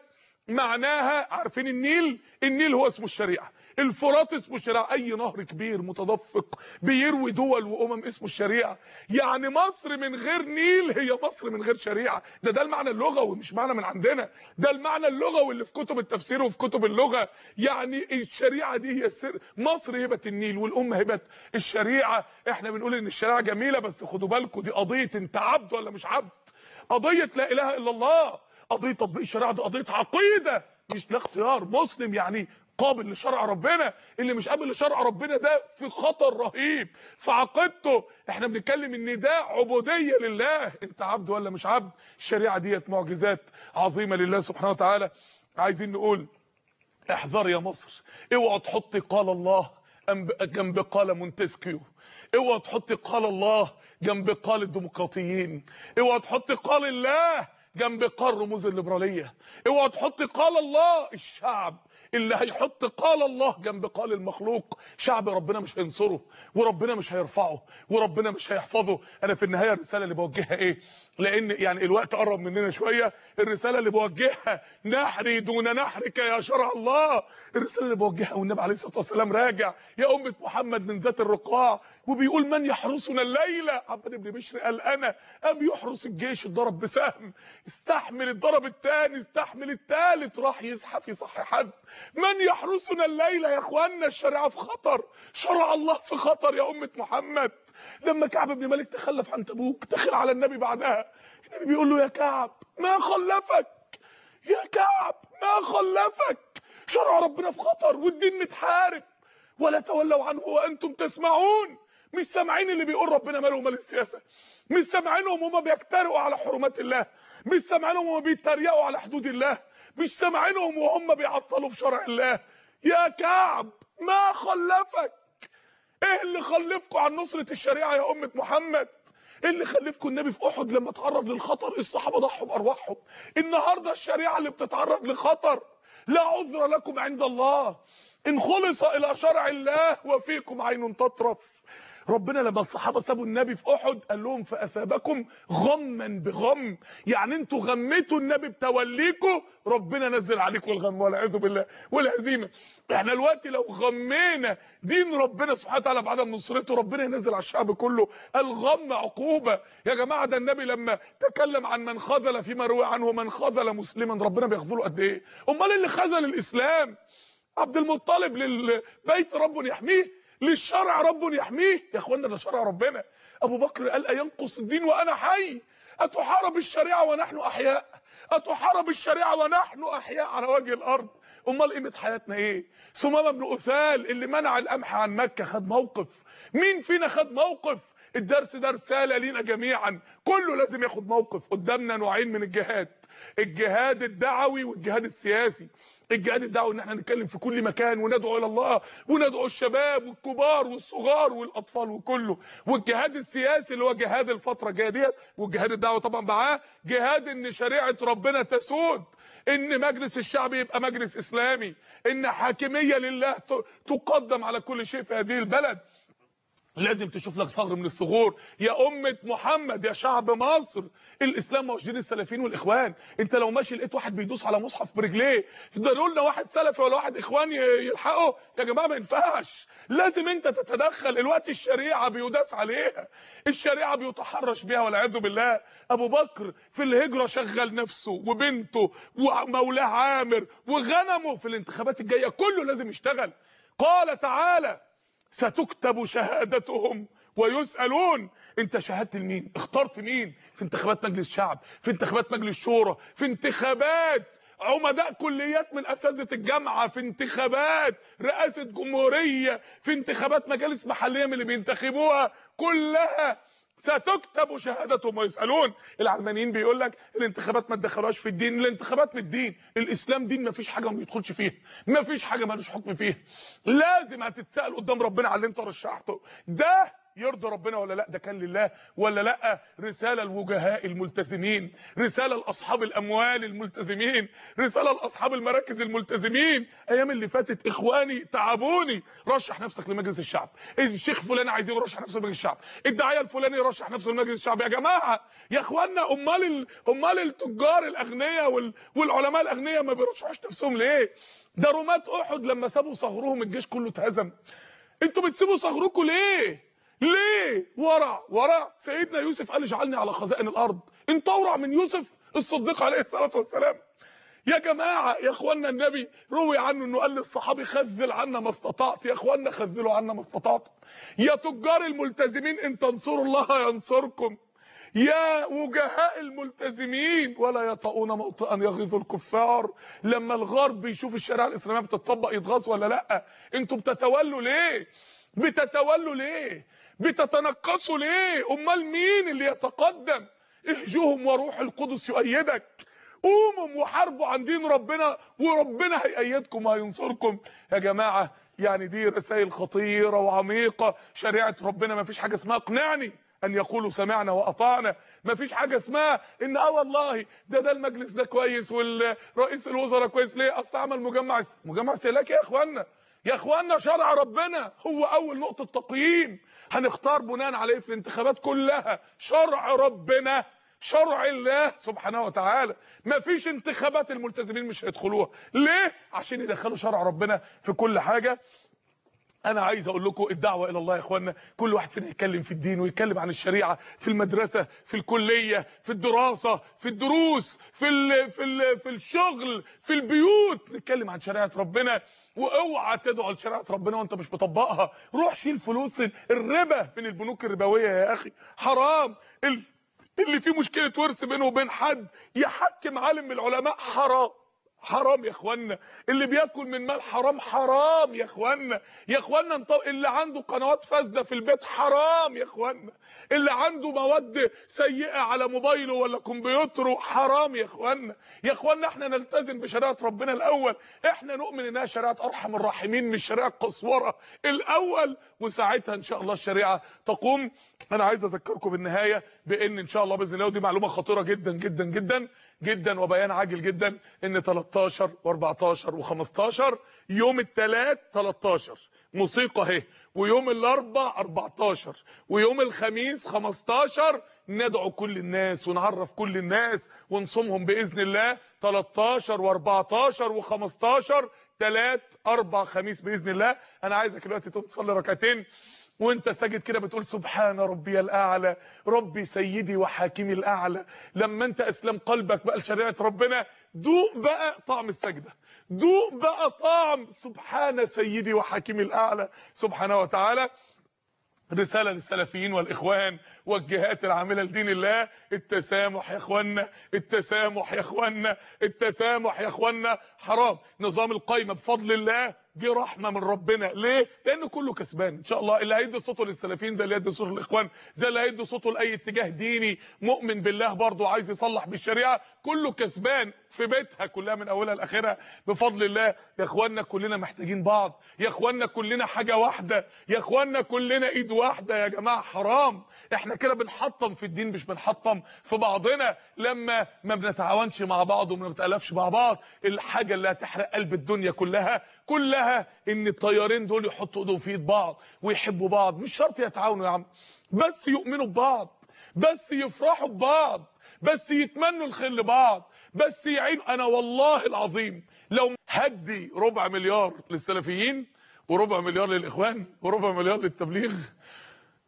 معناها عارفين النيل النيل هو اسمه الشريعه الفرات اسمه الشريعه اي نهر كبير متدفق بيروي دول وامم اسمه الشريعه يعني مصر من غير نيل هي مصر من غير شريعه ده ده المعنى اللغوي مش معنى من عندنا ده المعنى اللغوي اللي في كتب التفسير وفي كتب اللغه يعني الشريعه دي هي السر مصر هبه النيل والام هبه الشريعه احنا بنقول ان الشريعه جميله بس خدوا بالكم دي قضيه انت عبد ولا مش عبد قضيه لا اله الا الله قضيه تطبيق الشريعه دي قضيه عقيده مش لا اختيار مسلم يعني قابل لشرع ربنا اللي مش قابل لشرع ربنا ده في خطر رهيب في عقيدته احنا بنتكلم ان ده عبوديه لله انت عبد ولا مش عبد الشريعه ديت معجزات عظيمه لله سبحانه وتعالى عايزين نقول احذر يا مصر اوعى تحطي قال الله جنب قال مونتسكيو اوعى تحطي قال الله جنب قال الديمقراطيين اوعى تحطي قال الله جنب قال رموز الليبراليه اوعى تحطي قال الله الشعب اللي هيحط قال الله جنب قال المخلوق شعب ربنا مش هينصره وربنا مش هيرفعه وربنا مش هيحفظه انا في النهايه الرساله اللي بوجهها ايه لان يعني الوقت قرب مننا شويه الرساله اللي بوجهها نحري دون نحرك يا شرع الله الرساله اللي بوجهها والنبي عليه الصلاه والسلام راجع يا امه محمد من ذات الرقاع وبيقول من يحرسنا الليله عبد بن بشر قال انا ام يحرس الجيش اتضرب بسهم استحمل الضرب الثاني استحمل الثالث راح يزحف يصحي حد من يحرسنا الليله يا اخوانا الشريعه في خطر شرع الله في خطر يا امه محمد لما كعب بن مالك تخلف عن تبوك دخل على النبي بعدها النبي بيقول له يا كعب ما خلفك يا كعب ما خلفك شرع ربنا في خطر والدين متحارب ولا تولوا عنه وانتم تسمعون مش سامعين اللي بيقول ربنا ماله ومال السياسه مش سامعينهم هما بيجترئوا على حرمات الله مش سامعينهم وهما بيتريقوا على حدود الله مش سامعينهم وهم بيعطلوا في شرع الله يا كعب ما خلفك ايه اللي خلفكم عن نصرة الشريعة يا أمة محمد ايه اللي خلفكم النبي في احد لما تعرض للخطر الصحابة ضحوا بارواحهم النهاردة الشريعة اللي بتتعرض لخطر لا عذر لكم عند الله ان خلص الى شرع الله وفيكم عين تطرف ربنا لما الصحابه سابوا النبي في احد قال لهم فاثابكم غما بغم يعني انتوا غميتوا النبي بتوليكم ربنا نزل عليكم الغم والعياذ بالله والهزيمه احنا دلوقتي لو غمينا دين ربنا سبحانه وتعالى بعدم نصرته ربنا ينزل على الشعب كله الغم عقوبه يا جماعه ده النبي لما تكلم عن من خذل فيما روى عنه من خذل مسلما ربنا بيغفله قد ايه امال اللي خذل الاسلام عبد المطلب للبيت رب يحميه للشرع رب يحميه يا اخوانا ده شرع ربنا ابو بكر قال اينقص الدين وانا حي اتحارب الشريعه ونحن احياء اتحارب الشريعه ونحن احياء على وجه الارض امال قيمه حياتنا ايه ثمامه بن اثال اللي منع القمح عن مكه خد موقف مين فينا خد موقف الدرس ده رساله لينا جميعا كله لازم ياخد موقف قدامنا نوعين من الجهاد الجهاد الدعوي والجهاد السياسي الجهاد الدعوي ان احنا نتكلم في كل مكان وندعو الى الله وندعو الشباب والكبار والصغار والاطفال وكله والجهاد السياسي اللي هو جهاد الفتره الجايه ديت والجهاد الدعوي طبعا معاه جهاد ان شريعه ربنا تسود ان مجلس الشعب يبقى مجلس اسلامي ان حاكميه لله تقدم على كل شيء في هذه البلد لازم تشوف لك ثغر من الثغور يا أمة محمد يا شعب مصر الإسلام موجودين السلفيين والإخوان أنت لو ماشي لقيت واحد بيدوس على مصحف برجليه تقدروا لنا واحد سلفي ولا واحد إخوان يلحقه يا جماعة ما ينفعش لازم أنت تتدخل الوقت الشريعة بيداس عليها الشريعة بيتحرش بيها والعياذ بالله أبو بكر في الهجرة شغل نفسه وبنته ومولاه عامر وغنمه في الانتخابات الجاية كله لازم يشتغل قال تعالى ستكتب شهادتهم ويسألون انت شهدت لمين اخترت مين في انتخابات مجلس الشعب في انتخابات مجلس الشورى في انتخابات عمداء كليات من اساتذه الجامعه في انتخابات رئاسه جمهوريه في انتخابات مجالس محليه من اللي بينتخبوها كلها ستكتب شهادتهم ويسالون العلمانيين بيقول لك الانتخابات ما تدخلوهاش في الدين الانتخابات من الدين الاسلام دين ما فيش حاجه ما بيدخلش فيها ما فيش حاجه مالوش حكم فيها لازم هتتسال قدام ربنا على اللي انت رشحته ده يرضي ربنا ولا لا ده كان لله ولا لا رساله الوجهاء الملتزمين رساله لاصحاب الاموال الملتزمين رساله لاصحاب المراكز الملتزمين ايام اللي فاتت اخواني تعبوني رشح نفسك لمجلس الشعب الشيخ فلان عايز يرشح نفسه لمجلس الشعب الداعيه الفلاني يرشح نفسه لمجلس الشعب يا جماعه يا اخوانا امال ال... امال التجار الاغنياء وال... والعلماء الاغنياء ما بيرشحوش نفسهم ليه ده رماة احد لما سابوا صغرهم الجيش كله اتهزم انتوا بتسيبوا صغركم ليه ليه ورع ورع سيدنا يوسف قال اجعلني على خزائن الارض انت اورع من يوسف الصديق عليه الصلاه والسلام يا جماعه يا اخوانا النبي روي عنه انه قال للصحابي خذل عنا ما استطعت يا اخوانا خذلوا عنا ما استطعتم يا تجار الملتزمين ان تنصروا الله ينصركم يا وجهاء الملتزمين ولا يطؤون موطئا يغيظ الكفار لما الغرب يشوف الشريعه الاسلاميه بتطبق يتغاظ ولا لا انتوا بتتولوا ليه بتتولوا ليه بتتنقصوا ليه امال مين اللي يتقدم اهجوهم وروح القدس يؤيدك قوموا وحاربوا عن دين ربنا وربنا هيأيدكم وهينصركم يا جماعه يعني دي رسائل خطيره وعميقه شريعه ربنا ما فيش حاجه اسمها اقنعني ان يقولوا سمعنا واطعنا ما فيش حاجه اسمها ان اه والله ده ده المجلس ده كويس والرئيس الوزراء كويس ليه اصل عمل مجمع مجمع استهلاكي يا اخوانا يا اخوانا شرع ربنا هو اول نقطه تقييم هنختار بناء عليه في الانتخابات كلها شرع ربنا شرع الله سبحانه وتعالى مفيش انتخابات الملتزمين مش هيدخلوها ليه عشان يدخلوا شرع ربنا في كل حاجه انا عايز اقول لكم الدعوه الى الله يا اخوانا كل واحد فينا يتكلم في الدين ويتكلم عن الشريعه في المدرسه في الكليه في الدراسه في الدروس في ال في ال في الشغل في البيوت نتكلم عن شريعه ربنا واوعى تدعو لشريعه ربنا وانت مش مطبقها روح شيل فلوس الربا من البنوك الربويه يا اخي حرام اللي فيه مشكله ورث بينه وبين حد يحكم عالم من العلماء حرام حرام يا اخوانا اللي بياكل من مال حرام حرام يا اخوانا يا اخوانا انت اللي عنده قنوات فاسده في البيت حرام يا اخوانا اللي عنده مواد سيئه على موبايله ولا كمبيوتره حرام يا اخوانا يا اخوانا احنا نلتزم بشريعه ربنا الاول احنا نؤمن انها شريعه ارحم الراحمين مش شريعه قسوره الاول وساعتها ان شاء الله الشريعه تقوم انا عايز اذكركم بالنهايه بان ان شاء الله باذن الله ودي معلومه خطيره جدا جدا جدا جدا وبيان عاجل جدا ان 13 و14 و15 يوم الثلاث 13 موسيقى اهي ويوم الاربع 14 ويوم الخميس 15 ندعو كل الناس ونعرف كل الناس ونصومهم باذن الله 13 و14 و15 3 4 خميس باذن الله انا عايزك دلوقتي تقوم تصلي ركعتين وانت ساجد كده بتقول سبحان ربي الاعلى ربي سيدي وحاكمي الاعلى لما انت اسلم قلبك بقى لشريعه ربنا دوق بقى طعم السجده دوق بقى طعم سبحان سيدي وحاكمي الاعلى سبحانه وتعالى رساله للسلفيين والاخوان والجهات العامله لدين الله التسامح يا اخوانا التسامح يا اخوانا التسامح يا اخوانا حرام نظام القايمه بفضل الله دي رحمه من ربنا ليه لان كله كسبان ان شاء الله اللي هيدي صوته للسلفيين زي اللي هيدي صوته للاخوان زي اللي هيدي صوته لاي اتجاه ديني مؤمن بالله برضه عايز يصلح بالشريعه كله كسبان في بيتها كلها من اولها لاخرها بفضل الله يا اخوانا كلنا محتاجين بعض يا اخوانا كلنا حاجه واحده يا اخوانا كلنا ايد واحده يا جماعه حرام احنا كده بنحطم في الدين مش بنحطم في بعضنا لما ما بنتعاونش مع بعض وما بنتالفش مع بعض الحاجه اللي هتحرق قلب الدنيا كلها كلها ان الطيارين دول يحطوا ايدهم في ايد بعض ويحبوا بعض مش شرط يتعاونوا يا عم بس يؤمنوا ببعض بس يفرحوا ببعض بس يتمنوا الخير لبعض بس يعينوا انا والله العظيم لو هدي ربع مليار للسلفيين وربع مليار للاخوان وربع مليار للتبليغ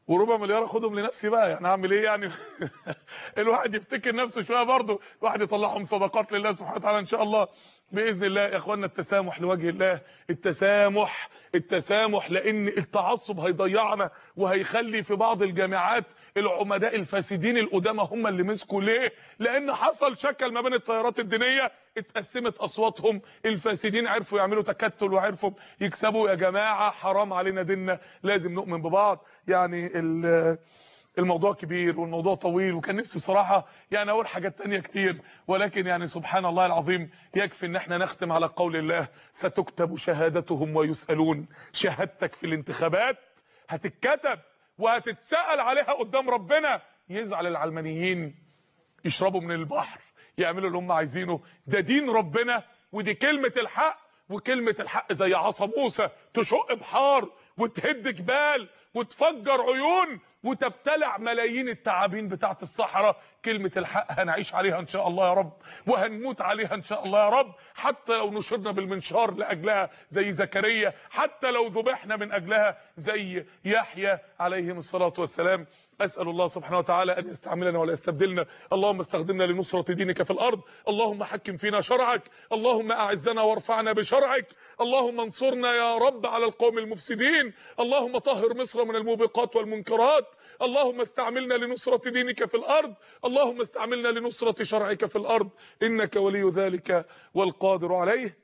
وربع مليار اخدهم لنفسي بقى يعني اعمل ايه يعني الواحد يفتكر نفسه شويه برضه الواحد يطلعهم صدقات لله سبحانه وتعالى ان شاء الله باذن الله يا اخوانا التسامح لوجه الله التسامح التسامح لان التعصب هيضيعنا وهيخلي في بعض الجامعات العمداء الفاسدين القدامى هم اللي مسكوا ليه لان حصل شكل ما بين التيارات الدينيه اتقسمت اصواتهم الفاسدين عرفوا يعملوا تكتل وعرفوا يكسبوا يا جماعه حرام علينا ديننا لازم نؤمن ببعض يعني الموضوع كبير والموضوع طويل وكان نفسي بصراحه يعني اقول حاجات تانية كتير ولكن يعني سبحان الله العظيم يكفي ان احنا نختم على قول الله ستكتب شهادتهم ويسالون شهادتك في الانتخابات هتتكتب وهتتسال عليها قدام ربنا يزعل العلمانيين يشربوا من البحر يعملوا اللي هم عايزينه ده دين ربنا ودي كلمه الحق وكلمه الحق زي عصا موسى تشق بحار وتهد جبال وتفجر عيون وتبتلع ملايين التعابين بتاعت الصحراء كلمة الحق هنعيش عليها ان شاء الله يا رب وهنموت عليها ان شاء الله يا رب حتى لو نشرنا بالمنشار لاجلها زي زكريا حتى لو ذبحنا من اجلها زي يحيى عليهم الصلاة والسلام اسال الله سبحانه وتعالى ان يستعملنا ولا يستبدلنا اللهم استخدمنا لنصرة دينك في الارض اللهم حكم فينا شرعك اللهم اعزنا وارفعنا بشرعك اللهم انصرنا يا رب على القوم المفسدين اللهم طهر مصر من الموبقات والمنكرات اللهم استعملنا لنصرة دينك في الارض اللهم استعملنا لنصرة شرعك في الارض انك ولي ذلك والقادر عليه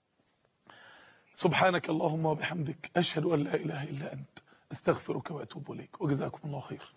سبحانك اللهم وبحمدك اشهد ان لا اله الا انت استغفرك واتوب اليك وجزاكم الله خير